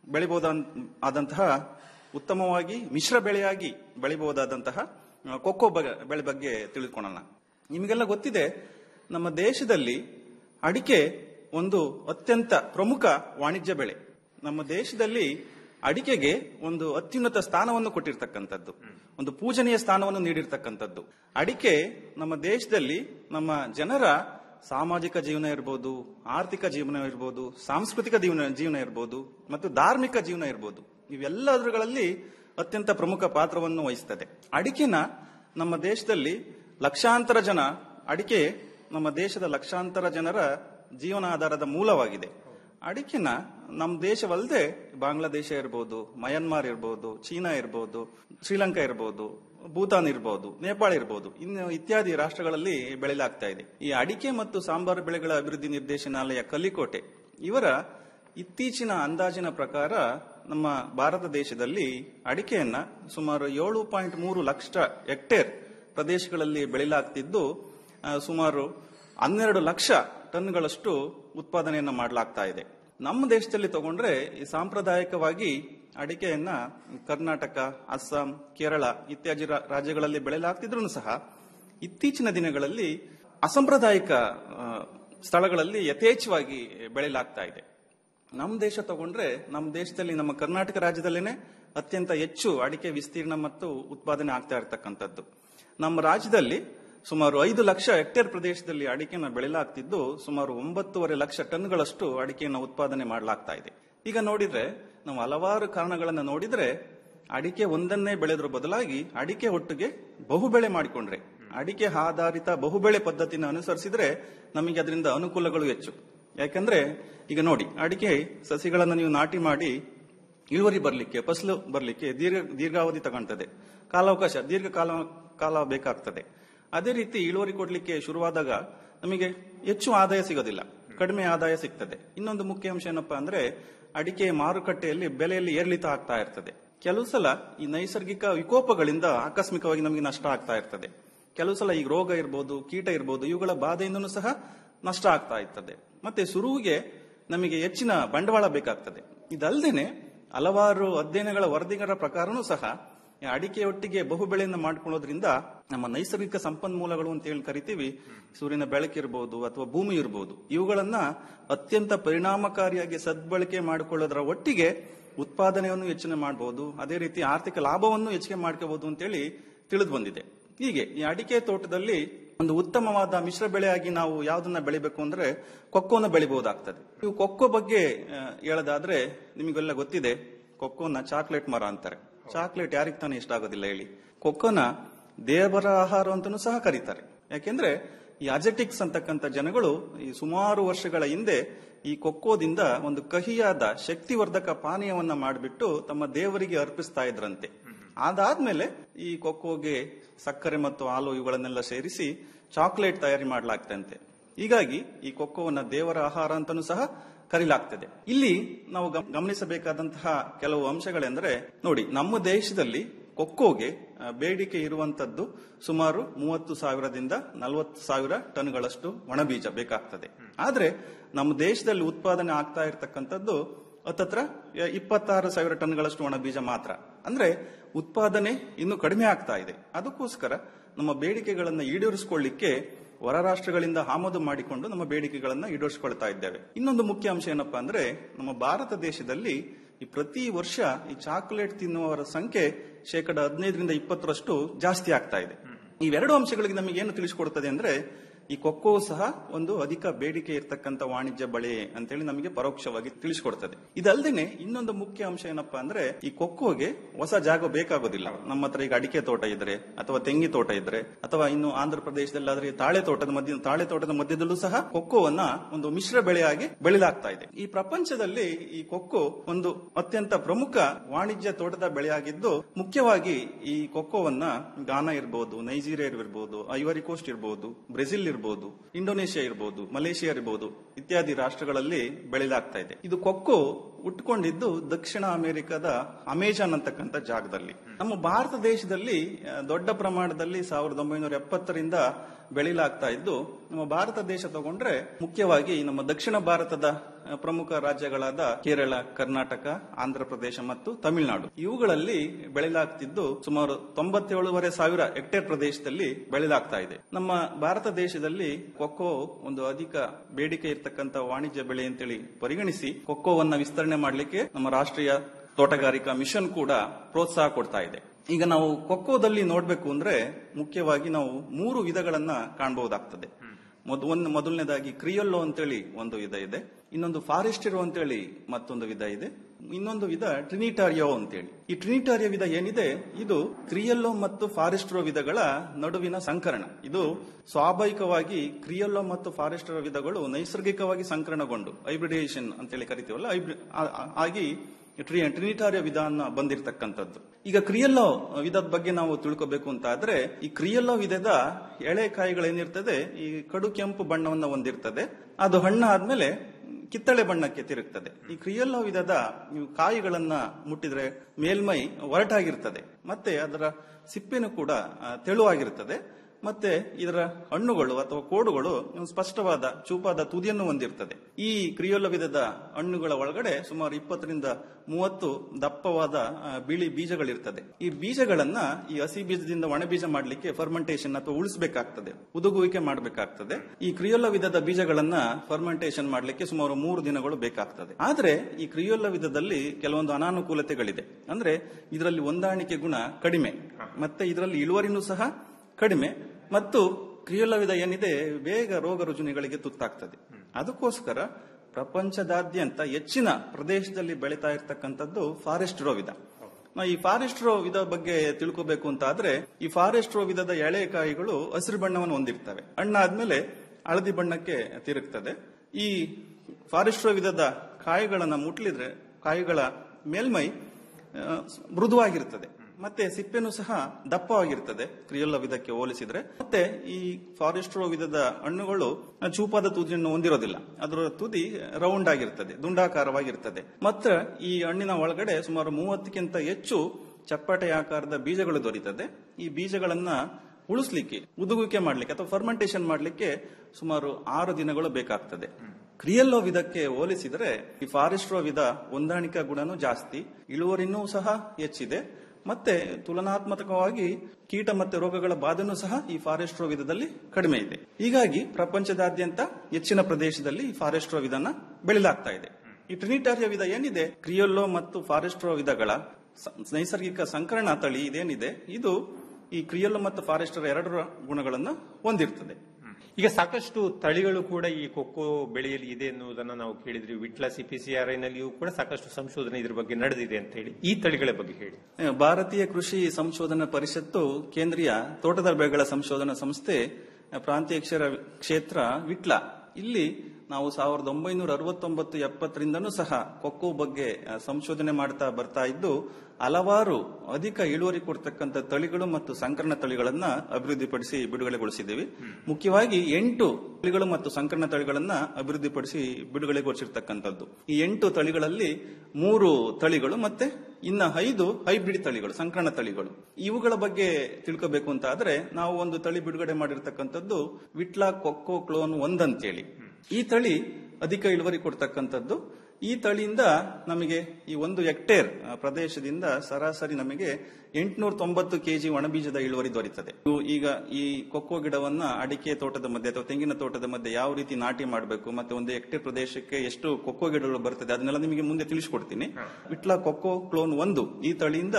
ಬೆಳಿಬಹುದಾದಂತಹ ಉತ್ತಮವಾಗಿ ಮಿಶ್ರ ಬೆಳೆಯಾಗಿ ಬೆಳಿಬಹುದಾದಂತಹ ಆ, ಕೊಕ್ಕೋ ಬಗೆ- ಬೆಳೆ ಬಗ್ಗೆ ತಿಳ್ಕೊಳ್ಳೋಣ ನಿಮಗೆಲ್ಲ ಗೊತ್ತಿದೆ ನಮ್ಮ ದೇಶದಲ್ಲಿ ಅಡಿಕೆ ಒಂದು ಅತ್ಯಂತ ಪ್ರಮುಖ ವಾಣಿಜ್ಯ ಬೆಳೆ ನಮ್ಮ ದೇಶದಲ್ಲಿ ಅಡಿಕೆಗೆ ಒಂದು ಅತ್ಯುನ್ನತ ಸ್ಥಾನವನ್ನು ಕೊಟ್ಟಿರ್ತಕ್ಕಂಥದ್ದು ಒಂದು ಪೂಜನೀಯ ಸ್ಥಾನವನ್ನು ನೀಡಿರ್ತಕ್ಕಂಥದ್ದು ಅಡಿಕೆ ನಮ್ಮ ದೇಶದಲ್ಲಿ ನಮ್ಮ ಜನರ ಸಾಮಾಜಿಕ ಜೀವನ ಇರ್ಬೋದು ಆರ್ಥಿಕ ಜೀವನ ಇರ್ಬೋದು ಸಾಂಸ್ಕೃತಿಕ ಜೀವನ ಜೀವನ ಇರ್ಬೋದು ಮತ್ತು ಧಾರ್ಮಿಕ ಜೀವನ ಇರ್ಬೋದು ಇವೆಲ್ಲದರಲ್ಲಿ ಅತ್ಯಂತ ಪ್ರಮುಖ ಪಾತ್ರವನ್ನು ವಹಿಸ್ತದೆ ಅಡಿಕೆನ ನಮ್ಮ ದೇಶದಲ್ಲಿ ಲಕ್ಷಾಂತರ ಜನ ಅಡಿಕೆ ನಮ್ಮ ದೇಶದ ಲಕ್ಷಾಂತರ ಜನರ ಜೀವನಾಧಾರದ ಮೂಲವಾಗಿದೆ ಅಡಿಕೆನ ನಮ್ಮ ದೇಶವಲ್ಲದೆ ಬಾಂಗ್ಲಾದೇಶ ಇರ್ಬೋದು ಮಯನ್ಮಾರ್ ಇರ್ಬೋದು ಚೀನಾ ಇರ್ಬೋದು ಶ್ರೀಲಂಕಾ ಇರ್ಬೋದು ಭೂತಾನ್ ಇರ್ಬೋದು ನೇಪಾಳ ಇರ್ಬೋದು ಇನ್ನು ಇತ್ಯಾದಿ ರಾಷ್ಟ್ರಗಳಲ್ಲಿ ಬೆಳೆಯಲಾಗ್ತಾ ಇದೆ ಈ ಅಡಿಕೆ ಮತ್ತು ಸಾಂಬಾರು ಬೆಳೆಗಳ ಅಭಿವೃದ್ಧಿ ನಿರ್ದೇಶನಾಲಯ ಕಲ್ಲಿಕೋಟೆ ಇವರ ಇತ್ತೀಚಿನ ಅಂದಾಜಿನ ಪ್ರಕಾರ ನಮ್ಮ ಭಾರತ ದೇಶದಲ್ಲಿ ಅಡಿಕೆಯನ್ನ ಸುಮಾರು ಏಳು ಪಾಯಿಂಟ್ ಮೂರು ಲಕ್ಷ ಹೆಕ್ಟೇರ್ ಪ್ರದೇಶಗಳಲ್ಲಿ ಬೆಳೆಯಲಾಗ್ತಿದ್ದು ಆ, ಸುಮಾರು ಹನ್ನೆರಡು ಲಕ್ಷ ಟನ್ಗಳಷ್ಟು ಉತ್ಪಾದನೆಯನ್ನ ಮಾಡಲಾಗ್ತಾ ಇದೆ ನಮ್ಮ ದೇಶದಲ್ಲಿ ತಗೊಂಡ್ರೆ ಈ ಸಾಂಪ್ರದಾಯಿಕವಾಗಿ ಅಡಿಕೆಯನ್ನ ಕರ್ನಾಟಕ ಅಸ್ಸಾಂ ಕೇರಳ ಇತ್ಯಾದಿ ರಾ- ರಾಜ್ಯಗಳಲ್ಲಿ ಬೆಳೆಯಲಾಗ್ತಿದ್ರು ಸಹ ಇತ್ತೀಚಿನ ದಿನಗಳಲ್ಲಿ ಅಸಾಂಪ್ರದಾಯಿಕ ಆ, ಸ್ಥಳಗಳಲ್ಲಿ ಯಥೇಚ್ಛವಾಗಿ ಬೆಳೆಯಲಾಗ್ತಾ ಇದೆ ನಮ್ಮ ದೇಶ ತಗೊಂಡ್ರೆ ನಮ್ಮ ದೇಶದಲ್ಲಿ ನಮ್ಮ ಕರ್ನಾಟಕ ರಾಜ್ಯದಲ್ಲೇನೆ ಅತ್ಯಂತ ಹೆಚ್ಚು ಅಡಿಕೆ ವಿಸ್ತೀರ್ಣ ಮತ್ತು ಉತ್ಪಾದನೆ ಆಗ್ತಾ ಇರತಕ್ಕಂಥದ್ದು ನಮ್ಮ ರಾಜ್ಯದಲ್ಲಿ ಸುಮಾರು ಐದು ಲಕ್ಷ ಹೆಕ್ಟೇರ್ ಪ್ರದೇಶದಲ್ಲಿ ಅಡಿಕೆನ ಬೆಳೆಯಲಾಗ್ತಿದ್ದು ಸುಮಾರು ಒಂಬತ್ತೂವರೆ ಲಕ್ಷ ಟನ್ಗಳಷ್ಟು ಅಡಿಕೆಯನ್ನು ಉತ್ಪಾದನೆ ಮಾಡಲಾಗ್ತಾ ಇದೆ ಈಗ ನೋಡಿದ್ರೆ ನಾವು ಹಲವಾರು ಕಾರಣಗಳನ್ನ ನೋಡಿದ್ರೆ ಅಡಿಕೆ ಒಂದನ್ನೇ ಬೆಳೆದ್ರ ಬದಲಾಗಿ ಅಡಿಕೆ ಒಟ್ಟಿಗೆ ಬಹುಬೆಳೆ ಮಾಡಿಕೊಂಡ್ರೆ ಅಡಿಕೆ ಆಧಾರಿತ ಬಹುಬೆಳೆ ಪದ್ಧತಿನ ಅನುಸರಿಸಿದ್ರೆ ನಮಗೆ ಅದರಿಂದ ಅನುಕೂಲಗಳು ಹೆಚ್ಚು ಯಾಕಂದ್ರೆ ಈಗ ನೋಡಿ ಅಡಿಕೆ ಸಸಿಗಳನ್ನ ನೀವು ನಾಟಿ ಮಾಡಿ ಇಳುವರಿ ಬರಲಿಕ್ಕೆ ಫಸಲು ಬರಲಿಕ್ಕೆ ದೀರ್ಘ ದೀರ್ಘಾವಧಿ ತಗೊಳ್ತದೆ ಕಾಲಾವಕಾಶ ದೀರ್ಘ ಕಾಲ ಕಾಲ ಬೇಕಾಗ್ತದೆ ಅದೇ ರೀತಿ ಇಳುವರಿ ಕೊಡ್ಲಿಕ್ಕೆ ಶುರುವಾದಾಗ ನಮಗೆ ಹೆಚ್ಚು ಆದಾಯ ಸಿಗೋದಿಲ್ಲ ಕಡಿಮೆ ಆದಾಯ ಸಿಗ್ತದೆ ಇನ್ನೊಂದು ಮುಖ್ಯ ಅಂಶ ಏನಪ್ಪಾ ಅಂದ್ರೆ ಅಡಿಕೆ ಮಾರುಕಟ್ಟೆಯಲ್ಲಿ ಬೆಲೆಯಲ್ಲಿ ಏರಿಳಿತ ಆಗ್ತಾ ಇರ್ತದೆ ಕೆಲವು ಸಲ ಈ ನೈಸರ್ಗಿಕ ವಿಕೋಪಗಳಿಂದ ಆಕಸ್ಮಿಕವಾಗಿ ನಮಗೆ ನಷ್ಟ ಆಗ್ತಾ ಇರ್ತದೆ ಕೆಲವು ಸಲ ಈ ರೋಗ ಇರ್ಬೋದು ಕೀಟ ಇರ್ಬೋದು ಇವುಗಳ ಬಾಧೆಯಿಂದನೂ ಸಹ ನಷ್ಟ ಆಗ್ತಾ ಇರ್ತದೆ ಮತ್ತೆ ಸುರುವಿಗೆ ನಮಗೆ ಹೆಚ್ಚಿನ ಬಂಡವಾಳ ಬೇಕಾಗ್ತದೆ ಇದಲ್ದೇನೆ ಹಲವಾರು ಅಧ್ಯಯನಗಳ ವರದಿಗಳ ಪ್ರಕಾರನೂ ಸಹ ಈ ಅಡಿಕೆಯೊಟ್ಟಿಗೆ ಬಹುಬೆಳೆಯನ್ನು ಮಾಡ್ಕೊಳ್ಳೋದ್ರಿಂದ ನಮ್ಮ ನೈಸರ್ಗಿಕ ಸಂಪನ್ಮೂಲಗಳು ಅಂತ ಹೇಳಿ ಕರಿತೀವಿ ಸೂರ್ಯನ ಬೆಳಕಿರ್ಬೋದು ಅಥವಾ ಭೂಮಿ ಇರ್ಬೋದು ಇವುಗಳನ್ನ ಅತ್ಯಂತ ಪರಿಣಾಮಕಾರಿಯಾಗಿ ಸದ್ಬಳಕೆ ಮಾಡಿಕೊಳ್ಳೋದರ ಒಟ್ಟಿಗೆ ಉತ್ಪಾದನೆಯನ್ನು ಹೆಚ್ಚಿನ ಮಾಡಬಹುದು ಅದೇ ರೀತಿ ಆರ್ಥಿಕ ಲಾಭವನ್ನು ಹೆಚ್ಚಿಗೆ ಮಾಡ್ಕೋಬಹುದು ಅಂತೇಳಿ ತಿಳಿದು ಬಂದಿದೆ ಹೀಗೆ ಈ ಅಡಿಕೆ ತೋಟದಲ್ಲಿ ಒಂದು ಉತ್ತಮವಾದ ಮಿಶ್ರ ಬೆಳೆಯಾಗಿ ನಾವು ಯಾವ್ದನ್ನ ಬೆಳಿಬೇಕು ಅಂದ್ರೆ ಕೊಕ್ಕೋನ ಬೆಳಿಬಹುದಾಗ್ತದೆ ಇವು ಕೊಕ್ಕೋ ಬಗ್ಗೆ ಆ, ಹೇಳೋದಾದ್ರೆ ನಿಮಗೆಲ್ಲ ಗೊತ್ತಿದೆ ಕೊಕ್ಕೋನ ಚಾಕ್ಲೇಟ್ ಮರ ಅಂತಾರೆ ಚಾಕ್ಲೇಟ್ ಯಾರಿಗೆ ತಾನೇ ಇಷ್ಟ ಆಗೋದಿಲ್ಲ ಹೇಳಿ ಕೊಕ್ಕೋನ ದೇವರ ಆಹಾರ ಅಂತಲೂ ಸಹ ಕರೀತಾರೆ ಯಾಕೆಂದ್ರೆ ಈ ಅಜೆಟಿಕ್ಸ್ ಅಂತಕ್ಕಂಥ ಜನಗಳು ಈ ಸುಮಾರು ವರ್ಷಗಳ ಹಿಂದೆ ಈ ಕೊಕ್ಕೋದಿಂದ ಒಂದು ಕಹಿಯಾದ ಶಕ್ತಿವರ್ಧಕ ಪಾನೀಯವನ್ನ ಮಾಡಿಬಿಟ್ಟು ತಮ್ಮ ದೇವರಿಗೆ ಅರ್ಪಿಸ್ತಾ ಇದ್ರಂತೆ ಅದಾದ್ಮೇಲೆ ಈ ಕೊಕ್ಕೋಗೆ ಸಕ್ಕರೆ ಮತ್ತು ಹಾಲು ಇವುಗಳನ್ನೆಲ್ಲ ಸೇರಿಸಿ ಚಾಕ್ಲೇಟ್ ತಯಾರಿ ಮಾಡಲಾಗ್ತಂತೆ ಹೀಗಾಗಿ ಈ ಕೊಕ್ಕೋವನ್ನ ದೇವರ ಆಹಾರ ಅಂತಲೂ ಸಹ ಕರೀಲಾಗ್ತದೆ ಇಲ್ಲಿ ನಾವು ಗಮ್- ಗಮನಿಸಬೇಕಾದಂತಹ ಕೆಲವು ಅಂಶಗಳೆಂದರೆ ನೋಡಿ ನಮ್ಮ ದೇಶದಲ್ಲಿ ಕೊಕ್ಕೋಗೆ ಆ, ಬೇಡಿಕೆ ಇರುವಂತದ್ದು ಸುಮಾರು ಮೂವತ್ತು ಸಾವಿರದಿಂದ ನಲವತ್ತು ಸಾವಿರ ಟನ್ಗಳಷ್ಟು ಒಣಬೀಜ ಬೇಕಾಗ್ತದೆ ಆದ್ರೆ ನಮ್ಮ ದೇಶದಲ್ಲಿ ಉತ್ಪಾದನೆ ಆಗ್ತಾ ಇರತಕ್ಕಂಥದ್ದು ಹತ್ತತ್ರ ಇಪ್ಪತ್ತಾರು ಸಾವಿರ ಟನ್ಗಳಷ್ಟು ಒಣ ಬೀಜ ಮಾತ್ರ ಅಂದ್ರೆ ಉತ್ಪಾದನೆ ಇನ್ನು ಕಡಿಮೆ ಆಗ್ತಾ ಇದೆ ಅದಕ್ಕೋಸ್ಕರ ನಮ್ಮ ಬೇಡಿಕೆಗಳನ್ನ ಈಡೇರಿಸಿಕೊಳ್ಳಿಕ್ಕೆ ಹೊರ ರಾಷ್ಟ್ರಗಳಿಂದ ಆಮದು ಮಾಡಿಕೊಂಡು ನಮ್ಮ ಬೇಡಿಕೆಗಳನ್ನ ಈಡೇರಿಸಿಕೊಳ್ತಾ ಇದ್ದೇವೆ ಇನ್ನೊಂದು ಮುಖ್ಯ ಅಂಶ ಏನಪ್ಪಾ ಅಂದ್ರೆ ನಮ್ಮ ಭಾರತ ದೇಶದಲ್ಲಿ ಈ ಪ್ರತಿ ವರ್ಷ ಈ ಚಾಕೊಲೇಟ್ ತಿನ್ನುವವರ ಸಂಖ್ಯೆ ಶೇಕಡ ಹದಿನೈದರಿಂದ ಇಪ್ಪತ್ತರಷ್ಟು ಜಾಸ್ತಿ ಆಗ್ತಾ ಇದೆ ಇವೆರಡು ಅಂಶಗಳಿಗೆ ನಮಗೆ ಏನು ತಿಳಿಸಿಕೊಡ್ತದೆ ಅಂದ್ರೆ ಈ ಕೊಕ್ಕೋ ಸಹ ಒಂದು ಅಧಿಕ ಬೇಡಿಕೆ ಇರತಕ್ಕಂತ ವಾಣಿಜ್ಯ ಬೆಳೆ ಅಂತೇಳಿ ನಮಗೆ ಪರೋಕ್ಷವಾಗಿ ತಿಳಿಸಿಕೊಡ್ತದೆ ಇದಲ್ದೇನೆ ಇನ್ನೊಂದು ಮುಖ್ಯ ಅಂಶ ಏನಪ್ಪಾ ಅಂದ್ರೆ ಈ ಕೊಕ್ಕೋಗೆ ಹೊಸ ಜಾಗ ಬೇಕಾಗೋದಿಲ್ಲ ನಮ್ಮ ಹತ್ರ ಈಗ ಅಡಿಕೆ ತೋಟ ಇದ್ರೆ ಅಥವಾ ತೆಂಗಿ ತೋಟ ಇದ್ರೆ ಅಥವಾ ಇನ್ನು ಆಂಧ್ರ ಪ್ರದೇಶದಲ್ಲಾದ್ರೆ ತಾಳೆ ತೋಟದ ಮಧ್ಯ ತಾಳೆ ತೋಟದ ಮಧ್ಯದಲ್ಲೂ ಸಹ ಕೊಕ್ಕೋವನ್ನ ಒಂದು ಮಿಶ್ರ ಬೆಳೆಯಾಗಿ ಬೆಳೆಯಲಾಗ್ತಾ ಇದೆ ಈ ಪ್ರಪಂಚದಲ್ಲಿ ಈ ಕೊಕ್ಕೋ ಒಂದು ಅತ್ಯಂತ ಪ್ರಮುಖ ವಾಣಿಜ್ಯ ತೋಟದ ಬೆಳೆಯಾಗಿದ್ದು ಮುಖ್ಯವಾಗಿ ಈ ಕೊಕ್ಕೋವನ್ನ ಗಾನಾ ಇರಬಹುದು ನೈಜೀರಿಯಾ ಇರಬಹುದು ಐವರಿ ಕೋಸ್ಟ್ ಇರಬಹುದು ಬ್ರೆಜಿಲ್ ಇರಬಹುದು ಇಂಡೋನೇಷಿಯಾ ಇರಬಹುದು ಮಲೇಷಿಯಾ ಇರಬಹುದು ಇತ್ಯಾದಿ ರಾಷ್ಟ್ರಗಳಲ್ಲಿ ಬೆಳೆಯಲಾಗ್ತಾ ಇದೆ ಇದು ಕೊಕ್ಕೋ ಹುಟ್ಟುಕೊಂಡಿದ್ದು ದಕ್ಷಿಣ ಅಮೆರಿಕದ ಅಮೆಜಾನ್ ಅಂತಕ್ಕಂಥ ಜಾಗದಲ್ಲಿ ನಮ್ಮ ಭಾರತ ದೇಶದಲ್ಲಿ ಆ, ದೊಡ್ಡ ಪ್ರಮಾಣದಲ್ಲಿ ಸಾವಿರದ ಒಂಬೈನೂರ ಎಪ್ಪತ್ತರಿಂದ ಬೆಳೆಯಲಾಗ್ತಾ ಇದ್ದು ನಮ್ಮ ಭಾರತ ದೇಶ ತಗೊಂಡ್ರೆ ಮುಖ್ಯವಾಗಿ ನಮ್ಮ ದಕ್ಷಿಣ ಭಾರತದ ಆ, ಪ್ರಮುಖ ರಾಜ್ಯಗಳಾದ ಕೇರಳ ಕರ್ನಾಟಕ ಆಂಧ್ರ ಪ್ರದೇಶ ಮತ್ತು ತಮಿಳುನಾಡು ಇವುಗಳಲ್ಲಿ ಬೆಳೆಯಲಾಗ್ತಿದ್ದು ಸುಮಾರು ತೊಂಬತ್ತೇಳುವರೆ ಸಾವಿರ ಹೆಕ್ಟೇರ್ ಪ್ರದೇಶದಲ್ಲಿ ಬೆಳೆಯಲಾಗ್ತಾ ಇದೆ ನಮ್ಮ ಭಾರತ ದೇಶದಲ್ಲಿ ಕೊಕ್ಕೋ ಒಂದು ಅಧಿಕ ಬೇಡಿಕೆ ಇರತಕ್ಕಂತ ವಾಣಿಜ್ಯ ಬೆಳೆ ಅಂತೇಳಿ ಪರಿಗಣಿಸಿ ಕೊಕ್ಕೋವನ್ನ ವಿಸ್ತರಣೆ ಮಾಡಲಿಕ್ಕೆ ನಮ್ಮ ರಾಷ್ಟ್ರೀಯ ತೋಟಗಾರಿಕಾ ಮಿಷನ್ ಕೂಡ ಪ್ರೋತ್ಸಾಹ ಕೊಡ್ತಾ ಇದೆ ಈಗ ನಾವು ಕೊಕ್ಕೋದಲ್ಲಿ ನೋಡ್ಬೇಕು ಅಂದ್ರೆ ಮುಖ್ಯವಾಗಿ ನಾವು ಮೂರು ವಿಧಗಳನ್ನ ಕಾಣಬಹುದಾಗ್ತದೆ ಮೊದ್ ಒಂದು ಮೊದಲನೇದಾಗಿ ಕ್ರಿಯಲ್ಲೋ ಅಂತೇಳಿ ಒಂದು ವಿಧ ಇದೆ ಇನ್ನೊಂದು ಫಾರೆಸ್ಟಿರೋ ಅಂತೇಳಿ ಮತ್ತೊಂದು ವಿಧ ಇದೆ ಇನ್ನೊಂದು ವಿಧ ಟ್ರಿನಿಟಾರಿಯೋ ಅಂತೇಳಿ ಈ ಟ್ರಿನಿಟಾರಿಯೋ ವಿಧ ಏನಿದೆ ಇದು ಕ್ರಿಯಲ್ಲೋ ಮತ್ತು ಫಾರೆಸ್ಟ್ರೋ ವಿಧಗಳ ನಡುವಿನ ಸಂಕರಣ ಇದು ಸ್ವಾಭಾವಿಕವಾಗಿ ಕ್ರಿಯಲ್ಲೋ ಮತ್ತು ಫಾರೆಸ್ಟ್ರೋ ವಿಧಗಳು ನೈಸರ್ಗಿಕವಾಗಿ ಸಂಕರಣಗೊಂಡು ಹೈಬ್ರಿಡೇಷನ್ ಅಂತೇಳಿ ಕರಿತೀವಲ್ಲ hybrid- ಆ- ಆ- ಆಗಿ ಟ್ರಿ ಟ್ರಿನಿಟಾರಿಯ ವಿಧಾನ ಬಂದಿರತಕ್ಕಂಥದ್ದು ಈಗ ಕ್ರಿಯಲ್ಲೋ ವಿಧದ ಬಗ್ಗೆ ನಾವು ತಿಳ್ಕೋಬೇಕು ಅಂತ ಆದ್ರೆ ಈ ಕ್ರಿಯಲ್ಲೋ ವಿಧದ ಎಳೆ ಕಾಯಿಗಳೇನಿರ್ತದೆ ಈ ಕಡು ಕೆಂಪು ಬಣ್ಣವನ್ನ ಹೊಂದಿರ್ತದೆ ಅದು ಹಣ್ಣಾದ್ಮೇಲೆ ಕಿತ್ತಳೆ ಬಣ್ಣಕ್ಕೆ ತಿರುಗ್ತದೆ ಈ ಕ್ರಿಯಲ್ಲೋ ವಿಧದ ನೀವು ಕಾಯಿಗಳನ್ನ ಮುಟ್ಟಿದ್ರೆ ಮೇಲ್ಮೈ ಒರಟಾಗಿರ್ತದೆ ಮತ್ತೆ ಅದರ ಸಿಪ್ಪೆನೂ ಕೂಡ ಆ, ತೆಳುವಾಗಿರ್ತದೆ ಮತ್ತೆ ಇದರ ಹಣ್ಣುಗಳು ಅಥವಾ ಕೋಡುಗಳು ಒಂದು ಸ್ಪಷ್ಟವಾದ ಚೂಪಾದ ತುದಿಯನ್ನು ಹೊಂದಿರ್ತದೆ ಈ ಕ್ರಿಯೋಲ ವಿಧದ ಹಣ್ಣುಗಳ ಒಳಗಡೆ ಸುಮಾರು ಇಪ್ಪತ್ತರಿಂದ ಮೂವತ್ತು ದಪ್ಪವಾದ ಆ, ಬಿಳಿ ಬೀಜಗಳಿರ್ತದೆ ಈ ಬೀಜಗಳನ್ನ ಈ ಹಸಿ ಬೀಜದಿಂದ ಒಣ ಬೀಜ ಮಾಡಲಿಕ್ಕೆ ಫರ್ಮೆಂಟೇಷನ್ ಅಥವಾ ಉಳಿಸಬೇಕಾಗ್ತದೆ ಉದುಗುವಿಕೆ ಮಾಡಬೇಕಾಗ್ತದೆ ಈ ಕ್ರಿಯೋಲ ವಿಧದ ಬೀಜಗಳನ್ನ ಫರ್ಮೆಂಟೇಷನ್ ಮಾಡಲಿಕ್ಕೆ ಸುಮಾರು ಮೂರು ದಿನಗಳು ಬೇಕಾಗ್ತದೆ ಆದ್ರೆ ಈ ಕ್ರಿಯೋಲ ವಿಧದಲ್ಲಿ ಕೆಲವೊಂದು ಅನಾನುಕೂಲತೆಗಳಿದೆ ಅಂದ್ರೆ ಇದರಲ್ಲಿ ಹೊಂದಾಣಿಕೆ ಗುಣ ಕಡಿಮೆ ಮತ್ತೆ ಇದರಲ್ಲಿ ಇಳುವರಿನೂ ಸಹ ಕಡಿಮೆ ಮತ್ತು ಕ್ರಿಯೋಲವಿದ ಏನಿದೆ ಬೇಗ ರೋಗ ರುಜಿನಗಳಿಗೆ ತುತ್ತಾಗ್ತದೆ ಅದಕ್ಕೋಸ್ಕರ ಪ್ರಪಂಚದಾದ್ಯಂತ ಹೆಚ್ಚಿನ ಪ್ರದೇಶದಲ್ಲಿ ಬೆಳೀತಾ ಇರತಕ್ಕಂಥದ್ದು ಫಾರೆಸ್ಟ್ ರೋ ವಿಧ ನಾವು ಈ ಫಾರೆಸ್ಟ್ ರೋ ವಿಧ ಬಗ್ಗೆ ತಿಳ್ಕೋಬೇಕು ಅಂತ ಆದ್ರೆ ಈ ಫಾರೆಸ್ಟ್ ರೋ ವಿಧದ ಎಳೆ ಕಾಯಿಗಳು ಹಸಿರು ಬಣ್ಣವನ್ನು ಹೊಂದಿರ್ತವೆ ಹಣ್ಣಾದ್ಮೇಲೆ ಹಳದಿ ಬಣ್ಣಕ್ಕೆ ತಿರುಗ್ತದೆ ಈ ಫಾರೆಸ್ಟ್ ರೋ ವಿಧದ ಕಾಯಿಗಳನ್ನ ಮುಟ್ಲಿದ್ರೆ ಕಾಯಿಗಳ ಮೇಲ್ಮೈ ಆ, ಮೃದುವಾಗಿರ್ತದೆ ಮತ್ತೆ ಸಿಪ್ಪೆನೂ ಸಹ ದಪ್ಪವಾಗಿರ್ತದೆ ಕ್ರಿಯಲ್ಲ ವಿಧಕ್ಕೆ ಹೋಲಿಸಿದ್ರೆ ಮತ್ತೆ ಈ ಫಾರೆಸ್ಟ್ರೋ ವಿಧದ ಹಣ್ಣುಗಳು ಚೂಪಾದ ತುದಿಯನ್ನು ಹೊಂದಿರೋದಿಲ್ಲ ಅದರ ತುದಿ ರೌಂಡ್ ಆಗಿರ್ತದೆ ದುಂಡಾಕಾರವಾಗಿರ್ತದೆ ಮತ್ತೆ ಈ ಹಣ್ಣಿನ ಒಳಗಡೆ ಸುಮಾರು ಮೂವತ್ತಕ್ಕಿಂತ ಹೆಚ್ಚು ಚಪ್ಪಟೆ ಆಕಾರದ ಬೀಜಗಳು ದೊರೀತದೆ ಈ ಬೀಜಗಳನ್ನ ಉಳಿಸ್ಲಿಕ್ಕೆ ಉದುಗುವಿಕೆ ಮಾಡ್ಲಿಕ್ಕೆ ಅಥವಾ ಫರ್ಮೆಂಟೇಷನ್ ಮಾಡ್ಲಿಕ್ಕೆ ಸುಮಾರು ಆರು ದಿನಗಳು ಬೇಕಾಗ್ತದೆ ಕ್ರಿಯಲ್ಲೋ ವಿಧಕ್ಕೆ ಹೋಲಿಸಿದರೆ ಈ ಫಾರೆಸ್ಟ್ರೋ ವಿಧ ಹೊಂದಾಣಿಕಾ ಗುಣನೂ ಜಾಸ್ತಿ ಇಳುವರಿನೂ ಸಹ ಹೆಚ್ಚಿದೆ ಮತ್ತೆ ತುಲನಾತ್ಮಕವಾಗಿ ಕೀಟ ಮತ್ತೆ ರೋಗಗಳ ಬಾಧೆನೂ ಸಹ ಈ ಫಾರೆಸ್ಟ್ರೋ ವಿಧದಲ್ಲಿ ಕಡಿಮೆ ಇದೆ ಹೀಗಾಗಿ ಪ್ರಪಂಚದಾದ್ಯಂತ ಹೆಚ್ಚಿನ ಪ್ರದೇಶದಲ್ಲಿ ಈ ಫಾರೆಸ್ಟ್ರೋ ವಿಧನ ಬೆಳೆಯಲಾಗ್ತಾ ಇದೆ ಈ ಟ್ರಿನಿಟಾರಿಯ ವಿಧ ಏನಿದೆ ಕ್ರಿಯಲ್ಲೋ ಮತ್ತು ಫಾರೆಸ್ಟ್ರೋ ವಿಧಗಳ ಸ- ನೈಸರ್ಗಿಕ ಸಂಕರಣ ತಳಿ ಇದೇನಿದೆ ಇದು ಈ ಕ್ರಿಯಲ್ಲೋ ಮತ್ತು ಫಾರೆಸ್ಟರ್ ಎರಡರ ಗುಣಗಳನ್ನು ಹೊಂದಿರ್ತದೆ
ಈಗ ಸಾಕಷ್ಟು ತಳಿಗಳು ಕೂಡ ಈ ಕೊಕ್ಕೋ ಬೆಳೆಯಲ್ಲಿ ಇದೆ ಎನ್ನುವುದನ್ನ ನಾವು ಕೇಳಿದ್ರಿ ವಿಟ್ಲ ಸಿಪಿಸಿಆರ್ಐ ನಲ್ಲಿಯೂ ಕೂಡ ಸಾಕಷ್ಟು ಸಂಶೋಧನೆ ಇದ್ರ ಬಗ್ಗೆ ನಡೆದಿದೆ ಅಂತ ಹೇಳಿ ಈ ತಳಿಗಳ ಬಗ್ಗೆ ಹೇಳಿ
ಭಾರತೀಯ ಕೃಷಿ ಸಂಶೋಧನಾ ಪರಿಷತ್ತು ಕೇಂದ್ರೀಯ ತೋಟದ ಬೆಳೆಗಳ ಸಂಶೋಧನಾ ಸಂಸ್ಥೆ ಪ್ರಾಂತೀಯ ಕ್ಷೇತ್ರ ಕ್ಷೇತ್ರ ವಿಟ್ಲ ಇಲ್ಲಿ ನಾವು ಸಾವಿರದ ಒಂಬೈನೂರ ಅರವತ್ತೊಂಬತ್ತು ಎಪ್ಪತ್ತರಿಂದನೂ ಸಹ ಕೊಕ್ಕೋ ಬಗ್ಗೆ ಆ, ಸಂಶೋಧನೆ ಮಾಡ್ತಾ ಬರ್ತಾ ಇದ್ದು ಹಲವಾರು ಅಧಿಕ ಇಳುವರಿ ಕೊಡ್ತಕ್ಕಂಥ ತಳಿಗಳು ಮತ್ತು ಸಂಕರಣ ತಳಿಗಳನ್ನ ಅಭಿವೃದ್ಧಿಪಡಿಸಿ ಬಿಡುಗಡೆಗೊಳಿಸಿದ್ದೀವಿ ಮುಖ್ಯವಾಗಿ ಎಂಟು ತಳಿಗಳು ಮತ್ತು ಸಂಕರಣ ತಳಿಗಳನ್ನ ಅಭಿವೃದ್ಧಿಪಡಿಸಿ ಬಿಡುಗಡೆಗೊಳಿಸಿರ್ತಕ್ಕಂಥದ್ದು ಈ ಎಂಟು ತಳಿಗಳಲ್ಲಿ ಮೂರು ತಳಿಗಳು ಮತ್ತೆ ಇನ್ನ ಐದು ಹೈಬ್ರಿಡ್ ತಳಿಗಳು ಸಂಕರಣ ತಳಿಗಳು ಇವುಗಳ ಬಗ್ಗೆ ತಿಳ್ಕೋಬೇಕು ಅಂತ ಆದ್ರೆ ನಾವು ಒಂದು ತಳಿ ಬಿಡುಗಡೆ ಮಾಡಿರ್ತಕ್ಕಂಥದ್ದು ವಿಟ್ಲಾ ಕೊಕ್ಕೋ ಕ್ಲೋನ್ ಒಂದ್ ಅಂತೇಳಿ ಈ ತಳಿ ಅಧಿಕ ಇಳುವರಿ ಕೊಡ್ತಕ್ಕಂಥದ್ದು ಈ ತಳಿಯಿಂದ ನಮಗೆ ಈ ಒಂದು ಹೆಕ್ಟೇರ್ ಆ, ಪ್ರದೇಶದಿಂದ ಸರಾಸರಿ ನಮಗೆ ಎಂಟುನೂರ ತೊಂಬತ್ತು ಕೆಜಿ ಒಣಬೀಜದ ಇಳುವರಿ ದೊರೀತದೆ ಇವು ಈಗ ಈ ಕೊಕ್ಕೋ ಗಿಡವನ್ನ ಅಡಿಕೆ ತೋಟದ ಮಧ್ಯೆ ಅಥವಾ ತೆಂಗಿನ ತೋಟದ ಮಧ್ಯೆ ಯಾವ ರೀತಿ ನಾಟಿ ಮಾಡಬೇಕು ಮತ್ತೆ ಒಂದು ಹೆಕ್ಟೇರ್ ಪ್ರದೇಶಕ್ಕೆ ಎಷ್ಟು ಕೊಕ್ಕೋ ಗಿಡಗಳು ಬರ್ತದೆ ಅದನ್ನೆಲ್ಲ ನಿಮಗೆ ಮುಂದೆ ತಿಳಿಸ್ಕೊಡ್ತೀನಿ ವಿಟ್ಲ ಕೊಕ್ಕೋ ಕ್ಲೋನ್ ಒಂದು ಈ ತಳಿಯಿಂದ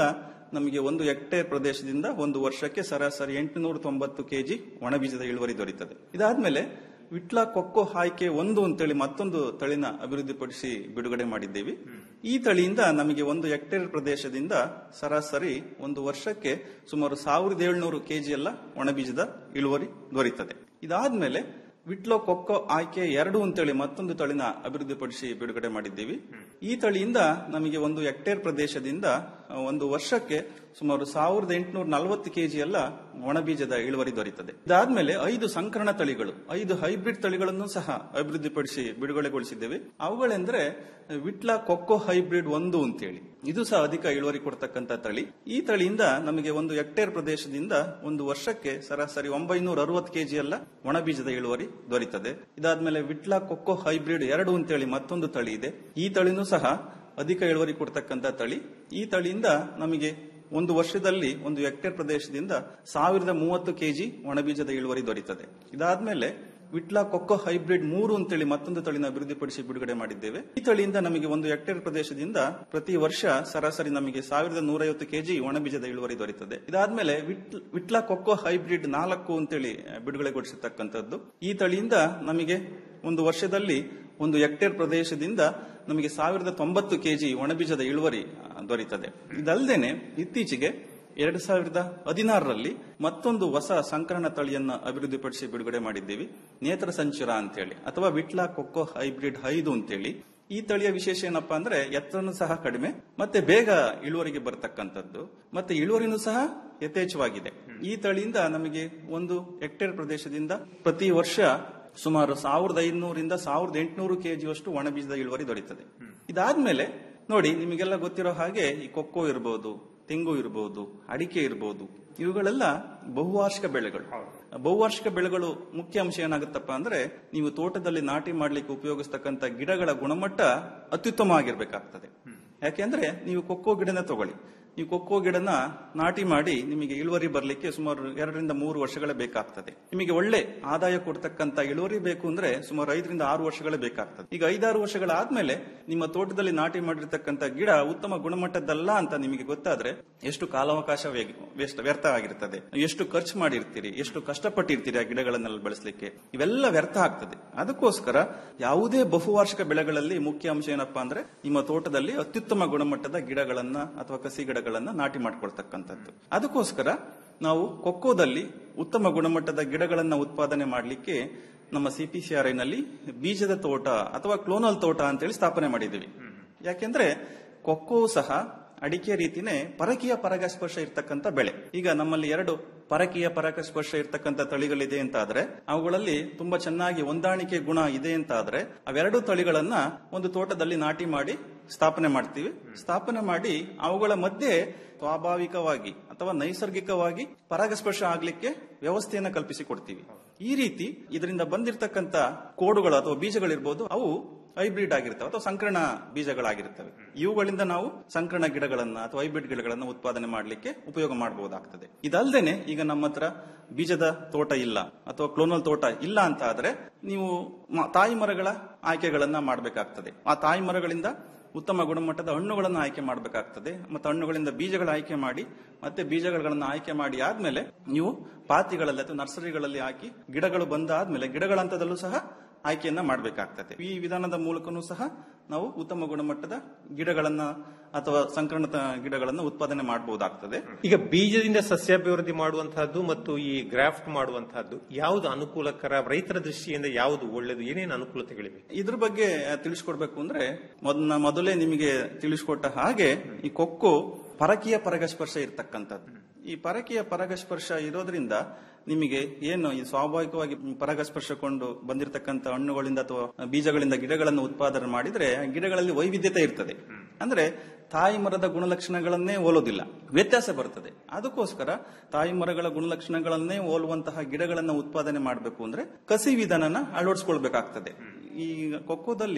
ನಮಗೆ ಒಂದು ಹೆಕ್ಟೇರ್ ಪ್ರದೇಶದಿಂದ ಒಂದು ವರ್ಷಕ್ಕೆ ಸರಾಸರಿ ಎಂಟುನೂರ ತೊಂಬತ್ತು ಕೆಜಿ ಒಣಬೀಜದ ಇಳುವರಿ ದೊರೆಯುತ್ತದೆ ಇದಾದ್ಮೇಲೆ ವಿಟ್ಲ ಕೊಕ್ಕೋ ಆಯ್ಕೆ ಒಂದು ಅಂತೇಳಿ ಮತ್ತೊಂದು ತಳಿನ ಅಭಿವೃದ್ಧಿಪಡಿಸಿ ಬಿಡುಗಡೆ ಮಾಡಿದ್ದೇವೆ ಈ ತಳಿಯಿಂದ ನಮಗೆ ಒಂದು ಹೆಕ್ಟೇರ್ ಪ್ರದೇಶದಿಂದ ಸರಾಸರಿ ಒಂದು ವರ್ಷಕ್ಕೆ ಸುಮಾರು ಸಾವಿರದ ಏಳ್ನೂರು ಕೆಜಿ ಎಲ್ಲ ಒಣಬೀಜದ ಇಳುವರಿ ದೊರೆಯುತ್ತದೆ ಇದಾದ್ಮೇಲೆ ವಿಟ್ಲೋ ಕೊಕ್ಕೋ ಆಯ್ಕೆ ಎರಡು ಅಂತೇಳಿ ಮತ್ತೊಂದು ತಳಿನ ಅಭಿವೃದ್ಧಿಪಡಿಸಿ ಬಿಡುಗಡೆ ಮಾಡಿದ್ದೀವಿ ಈ ತಳಿಯಿಂದ ನಮಗೆ ಒಂದು ಹೆಕ್ಟೇರ್ ಪ್ರದೇಶದಿಂದ ಆ, ಒಂದು ವರ್ಷಕ್ಕೆ ಸುಮಾರು ಸಾವಿರದ ಎಂಟುನೂರ ನಲವತ್ತು ಕೆಜಿ ಎಲ್ಲ ಒಣಬೀಜದ ಇಳುವರಿ ದೊರೆಯುತ್ತದೆ ಇದಾದ್ಮೇಲೆ ಐದು ಸಂಕರಣ ತಳಿಗಳು ಐದು ಹೈಬ್ರಿಡ್ ತಳಿಗಳನ್ನು ಸಹ ಅಭಿವೃದ್ಧಿಪಡಿಸಿ ಬಿಡುಗಡೆಗೊಳಿಸಿದ್ದೇವೆ ಅವುಗಳೆಂದ್ರೆ ವಿಟ್ಲ ಕೊಕ್ಕೋ ಹೈಬ್ರಿಡ್ ಒಂದು ಅಂತೇಳಿ ಇದು ಸಹ ಅಧಿಕ ಇಳುವರಿ ಕೊಡ್ತಕ್ಕಂತ ತಳಿ ಈ ತಳಿಯಿಂದ ನಮಗೆ ಒಂದು ಹೆಕ್ಟೇರ್ ಪ್ರದೇಶದಿಂದ ಒಂದು ವರ್ಷಕ್ಕೆ ಸರಾಸರಿ ಒಂಬೈನೂರ ಅರವತ್ತು ಕೆಜಿ ಎಲ್ಲ ಒಣಬೀಜದ ಇಳುವರಿ ದೊರೆಯುತ್ತದೆ ಇದಾದ್ಮೇಲೆ ವಿಟ್ಲ ಕೊಕ್ಕೋ ಹೈಬ್ರಿಡ್ ಎರಡು ಅಂತೇಳಿ ಮತ್ತೊಂದು ತಳಿ ಇದೆ ಈ ತಳಿನೂ ಸಹ ಅಧಿಕ ಇಳುವರಿ ಕೊಡ್ತಕ್ಕಂತ ತಳಿ ಈ ತಳಿಯಿಂದ ನಮಗೆ ಒಂದು ವರ್ಷದಲ್ಲಿ ಒಂದು ಹೆಕ್ಟೇರ್ ಪ್ರದೇಶದಿಂದ ಸಾವಿರದ ಮೂವತ್ತು ಕೆಜಿ ಒಣಬೀಜದ ಇಳುವರಿ ದೊರೆಯುತ್ತದೆ ಇದಾದ್ಮೇಲೆ ವಿಟ್ಲ ಕೊಕ್ಕೋ ಹೈಬ್ರಿಡ್ ಮೂರು ಅಂತೇಳಿ ಮತ್ತೊಂದು ತಳಿನ ಅಭಿವೃದ್ಧಿಪಡಿಸಿ ಬಿಡುಗಡೆ ಮಾಡಿದ್ದೇವೆ ಈ ತಳಿಯಿಂದ ನಮಗೆ ಒಂದು ಹೆಕ್ಟೇರ್ ಪ್ರದೇಶದಿಂದ ಪ್ರತಿ ವರ್ಷ ಸರಾಸರಿ ನಮಗೆ ಸಾವಿರದ ನೂರೈವತ್ತು ಕೆಜಿ ಒಣಬೀಜದ ಇಳುವರಿ ದೊರೆಯುತ್ತದೆ ಇದಾದ್ಮೇಲೆ ವಿಟ್ಲ- ವಿಟ್ಲ ಕೊಕ್ಕೋ ಹೈಬ್ರಿಡ್ ನಾಲ್ಕು ಅಂತೇಳಿ ಬಿಡುಗಡೆಗೊಳಿಸಿರ್ತಕ್ಕಂಥದ್ದು ಈ ತಳಿಯಿಂದ ನಮಗೆ ಒಂದು ವರ್ಷದಲ್ಲಿ ಒಂದು ಹೆಕ್ಟೇರ್ ಪ್ರದೇಶದಿಂದ ನಮಗೆ ಸಾವಿರದ ತೊಂಬತ್ತು ಕೆಜಿ ಒಣಬೀಜದ ಇಳುವರಿ ಆ, ದೊರೆಯುತ್ತದೆ ಇದಲ್ಲದೇನೆ ಇತ್ತೀಚೆಗೆ ಎರಡು ಸಾವಿರದ ಹದಿನಾರರಲ್ಲಿ ಮತ್ತೊಂದು ಹೊಸ ಸಂಕರಣ ತಳಿಯನ್ನ ಅಭಿವೃದ್ಧಿಪಡಿಸಿ ಬಿಡುಗಡೆ ಮಾಡಿದ್ದೀವಿ ನೇತ್ರ ಸಂಚುರ ಅಂತೇಳಿ ಅಥವಾ ವಿಟ್ಲ ಕೊಕ್ಕೋ ಹೈಬ್ರಿಡ್ ಐದು ಅಂತೇಳಿ ಈ ತಳಿಯ ವಿಶೇಷ ಏನಪ್ಪಾ ಅಂದ್ರೆ ಎತ್ತರನು ಸಹ ಕಡಿಮೆ ಮತ್ತೆ ಬೇಗ ಇಳುವರಿಗೆ ಬರತಕ್ಕಂಥದ್ದು ಮತ್ತೆ ಇಳುವರಿನೂ ಸಹ ಯಥೇಚ್ಛವಾಗಿದೆ ಈ ತಳಿಯಿಂದ ನಮಗೆ ಒಂದು ಹೆಕ್ಟೇರ್ ಪ್ರದೇಶದಿಂದ ಪ್ರತಿ ವರ್ಷ ಸುಮಾರು ಸಾವಿರದ ಐನೂರಿಂದ ಸಾವಿರದ ಎಂಟುನೂರು ಕೆಜಿಯಷ್ಟು ಒಣಬೀಜದ ಇಳುವರಿ ದೊರೆಯುತ್ತದೆ ಇದಾದ್ಮೇಲೆ ನೋಡಿ ನಿಮಗೆಲ್ಲ ಗೊತ್ತಿರೋ ಹಾಗೆ ಈ ಕೊಕ್ಕೋ ಇರಬಹುದು ತೆಂಗು ಇರಬಹುದು ಅಡಿಕೆ ಇರಬಹುದು ಇವುಗಳೆಲ್ಲ ಬಹುವಾರ್ಷಿಕ ಬೆಳೆಗಳು ಬಹುವಾರ್ಷಿಕ ಬೆಳೆಗಳು ಮುಖ್ಯ ಅಂಶ ಏನಾಗುತ್ತಪ್ಪ ಅಂದ್ರೆ ನೀವು ತೋಟದಲ್ಲಿ ನಾಟಿ ಮಾಡ್ಲಿಕ್ಕೆ ಉಪಯೋಗಿಸ್ತಕ್ಕಂಥ ಗಿಡಗಳ ಗುಣಮಟ್ಟ ಅತ್ಯುತ್ತಮ ಆಗಿರ್ಬೇಕಾಗ್ತದೆ ಯಾಕೆಂದ್ರೆ ನೀವು ಕೊಕ್ಕೋ ಗಿಡನ ತಗೊಳ್ಳಿ ನೀವು ಕೊಕ್ಕೋ ಗಿಡನ ನಾಟಿ ಮಾಡಿ ನಿಮಗೆ ಇಳುವರಿ ಬರಲಿಕ್ಕೆ ಸುಮಾರು ಎರಡರಿಂದ ಮೂರು ವರ್ಷಗಳೇ ಬೇಕಾಗ್ತದೆ ನಿಮಗೆ ಒಳ್ಳೆ ಆದಾಯ ಕೊಡ್ತಕ್ಕಂತ ಇಳುವರಿ ಬೇಕು ಅಂದ್ರೆ ಸುಮಾರು ಐದರಿಂದ ಆರು ವರ್ಷಗಳೇ ಬೇಕಾಗ್ತದೆ ಈಗ ಐದಾರು ವರ್ಷಗಳಾದ್ಮೇಲೆ ನಿಮ್ಮ ತೋಟದಲ್ಲಿ ನಾಟಿ ಮಾಡಿರ್ತಕ್ಕಂಥ ಗಿಡ ಉತ್ತಮ ಗುಣಮಟ್ಟದಲ್ಲ ಅಂತ ನಿಮಗೆ ಗೊತ್ತಾದ್ರೆ ಎಷ್ಟು ಕಾಲಾವಕಾಶ ವೇಗ- ವೇಸ್ಟ್- ವ್ಯರ್ಥ ಆಗಿರ್ತದೆ ಎಷ್ಟು ಖರ್ಚು ಮಾಡಿರ್ತೀರಿ ಎಷ್ಟು ಕಷ್ಟಪಟ್ಟಿರ್ತೀರಿ ಆ ಗಿಡಗಳನ್ನೆಲ್ಲ ಬೆಳೆಸಲಿಕ್ಕೆ ಇವೆಲ್ಲ ವ್ಯರ್ಥ ಆಗ್ತದೆ ಅದಕ್ಕೋಸ್ಕರ ಯಾವುದೇ ಬಹುವಾರ್ಷಿಕ ಬೆಳೆಗಳಲ್ಲಿ ಮುಖ್ಯ ಅಂಶ ಏನಪ್ಪಾ ಅಂದ್ರೆ ನಿಮ್ಮ ತೋಟದಲ್ಲಿ ಅತ್ಯುತ್ತಮ ಗುಣಮಟ್ಟದ ಗಿಡಗಳನ್ನ ಅಥವಾ ಕಸಿ ಗಿಡಗಳನ್ನ ನಾಟಿ ಮಾಡ್ಕೊಳ್ತಕ್ಕಂಥದ್ದು ಅದಕ್ಕೋಸ್ಕರ ನಾವು ಕೊಕ್ಕೋದಲ್ಲಿ ಉತ್ತಮ ಗುಣಮಟ್ಟದ ಗಿಡಗಳನ್ನ ಉತ್ಪಾದನೆ ಮಾಡಲಿಕ್ಕೆ ನಮ್ಮ ಸಿಪಿಸಿಆರ್ಐ ನಲ್ಲಿ ಬೀಜದ ತೋಟ ಅಥವಾ ಕ್ಲೋನಲ್ ತೋಟ ಅಂತೇಳಿ ಸ್ಥಾಪನೆ ಮಾಡಿದ್ದೀವಿ ಯಾಕೆಂದ್ರೆ ಕೊಕ್ಕೋ ಸಹ ಅಡಿಕೆ ರೀತಿನೇ ಪರಕೀಯ ಪರಾಗಸ್ಪರ್ಶ ಇರ್ತಕ್ಕಂಥ ಬೆಳೆ ಈಗ ನಮ್ಮಲ್ಲಿ ಎರಡು ಪರಕೀಯ ಪರಾಗಸ್ಪರ್ಶ ಇರ್ತಕ್ಕಂಥ ತಳಿಗಳಿದೆ ಅಂತ ಆದ್ರೆ ಅವುಗಳಲ್ಲಿ ತುಂಬಾ ಚೆನ್ನಾಗಿ ಹೊಂದಾಣಿಕೆ ಗುಣ ಇದೆ ಅಂತ ಆದ್ರೆ ಅವೆರಡು ತಳಿಗಳನ್ನ ಒಂದು ತೋಟದಲ್ಲಿ ನಾಟಿ ಮಾಡಿ ಸ್ಥಾಪನೆ ಮಾಡ್ತೀವಿ ಸ್ಥಾಪನೆ ಮಾಡಿ ಅವುಗಳ ಮಧ್ಯೆ ಸ್ವಾಭಾವಿಕವಾಗಿ ಅಥವಾ ನೈಸರ್ಗಿಕವಾಗಿ ಪರಾಗಸ್ಪರ್ಶ ಆಗ್ಲಿಕ್ಕೆ ವ್ಯವಸ್ಥೆಯನ್ನ ಕಲ್ಪಿಸಿ ಕೊಡ್ತೀವಿ ಈ ರೀತಿ ಇದರಿಂದ ಬಂದಿರತಕ್ಕಂತ ಕೋಡುಗಳು ಅಥವಾ ಬೀಜಗಳಿರ್ಬೋದು ಅವು ಹೈಬ್ರಿಡ್ ಆಗಿರ್ತವೆ ಅಥವಾ ಸಂಕರಣ ಬೀಜಗಳಾಗಿರ್ತವೆ ಇವುಗಳಿಂದ ನಾವು ಸಂಕರಣ ಗಿಡಗಳನ್ನ ಅಥವಾ ಹೈಬ್ರಿಡ್ ಗಿಡಗಳನ್ನ ಉತ್ಪಾದನೆ ಮಾಡಲಿಕ್ಕೆ ಉಪಯೋಗ ಮಾಡಬಹುದಾಗ್ತದೆ ಇದಲ್ದೇನೆ ಈಗ ನಮ್ಮ ಹತ್ರ ಬೀಜದ ತೋಟ ಇಲ್ಲ ಅಥವಾ ಕ್ಲೋನಲ್ ತೋಟ ಇಲ್ಲ ಅಂತ ಆದ್ರೆ ನೀವು ಮ- ತಾಯಿ ಮರಗಳ ಆಯ್ಕೆಗಳನ್ನ ಮಾಡಬೇಕಾಗ್ತದೆ ಆ ತಾಯಿ ಮರಗಳಿಂದ ಉತ್ತಮ ಗುಣಮಟ್ಟದ ಹಣ್ಣುಗಳನ್ನು ಆಯ್ಕೆ ಮಾಡಬೇಕಾಗ್ತದೆ ಮತ್ತು ಹಣ್ಣುಗಳಿಂದ ಬೀಜಗಳ ಆಯ್ಕೆ ಮಾಡಿ ಮತ್ತೆ ಬೀಜಗಳನ್ನು ಆಯ್ಕೆ ಮಾಡಿ ಆದ್ಮೇಲೆ ನೀವು ಪಾತಿಗಳಲ್ಲಿ ಅಥವಾ ನರ್ಸರಿಗಳಲ್ಲಿ ಹಾಕಿ ಗಿಡಗಳು ಬಂದಾದ್ಮೇಲೆ ಗಿಡಗಳ ಹಂತದಲ್ಲೂ ಸಹ ಆಯ್ಕೆಯನ್ನ ಮಾಡಬೇಕಾಗ್ತದೆ ಈ ವಿಧಾನದ ಮೂಲಕನೂ ಸಹ ನಾವು ಉತ್ತಮ ಗುಣಮಟ್ಟದ ಗಿಡಗಳನ್ನ ಅಥವಾ ಸಂಕರಣ ಗಿಡಗಳನ್ನ ಉತ್ಪಾದನೆ ಮಾಡಬಹುದಾಗ್ತದೆ
ಈಗ ಬೀಜದಿಂದ ಸಸ್ಯಾಭಿವೃದ್ಧಿ ಮಾಡುವಂತಹದ್ದು ಮತ್ತು ಈ ಗ್ರಾಫ್ಟ್ ಮಾಡುವಂತಹದ್ದು ಯಾವುದು ಅನುಕೂಲಕರ ರೈತರ ದೃಷ್ಟಿಯಿಂದ ಯಾವುದು ಒಳ್ಳೆಯದು ಏನೇನು ಅನುಕೂಲತೆಗಳಿವೆ
ಇದ್ರ ಬಗ್ಗೆ ತಿಳಿಸ್ಕೊಡ್ಬೇಕು ಅಂದ್ರೆ ಮೊದಲ ಮೊದಲೇ ನಿಮಗೆ ತಿಳಿಸ್ಕೊಟ್ಟ ಹಾಗೆ ಈ ಕೊಕ್ಕೋ ಪರಕೀಯ ಪರಾಗಸ್ಪರ್ಶ ಇರ್ತಕ್ಕಂಥದ್ದು ಈ ಪರಕೀಯ ಪರಾಗಸ್ಪರ್ಶ ಇರೋದ್ರಿಂದ ನಿಮಗೆ ಏನು ಈ ಸ್ವಾಭಾವಿಕವಾಗಿ ಪರಾಗಸ್ಪರ್ಶಕೊಂಡು ಬಂದಿರತಕ್ಕಂಥ ಹಣ್ಣುಗಳಿಂದ ಅಥವಾ ಬೀಜಗಳಿಂದ ಗಿಡಗಳನ್ನು ಉತ್ಪಾದನೆ ಮಾಡಿದ್ರೆ ಆ ಗಿಡಗಳಲ್ಲಿ ವೈವಿಧ್ಯತೆ ಇರ್ತದೆ ಅಂದ್ರೆ ತಾಯಿ ಮರದ ಗುಣಲಕ್ಷಣಗಳನ್ನೇ ಹೋಲೋದಿಲ್ಲ ವ್ಯತ್ಯಾಸ ಬರ್ತದೆ ಅದಕ್ಕೋಸ್ಕರ ತಾಯಿ ಮರಗಳ ಗುಣಲಕ್ಷಣಗಳನ್ನೇ ಹೋಲುವಂತಹ ಗಿಡಗಳನ್ನ ಉತ್ಪಾದನೆ ಮಾಡಬೇಕು ಅಂದ್ರೆ ಕಸಿ ವಿಧಾನನ ಅಳವಡಿಸ್ಕೊಳ್ಬೇಕಾಗ್ತದೆ ಈ ಕೊಕ್ಕೋದಲ್ಲಿ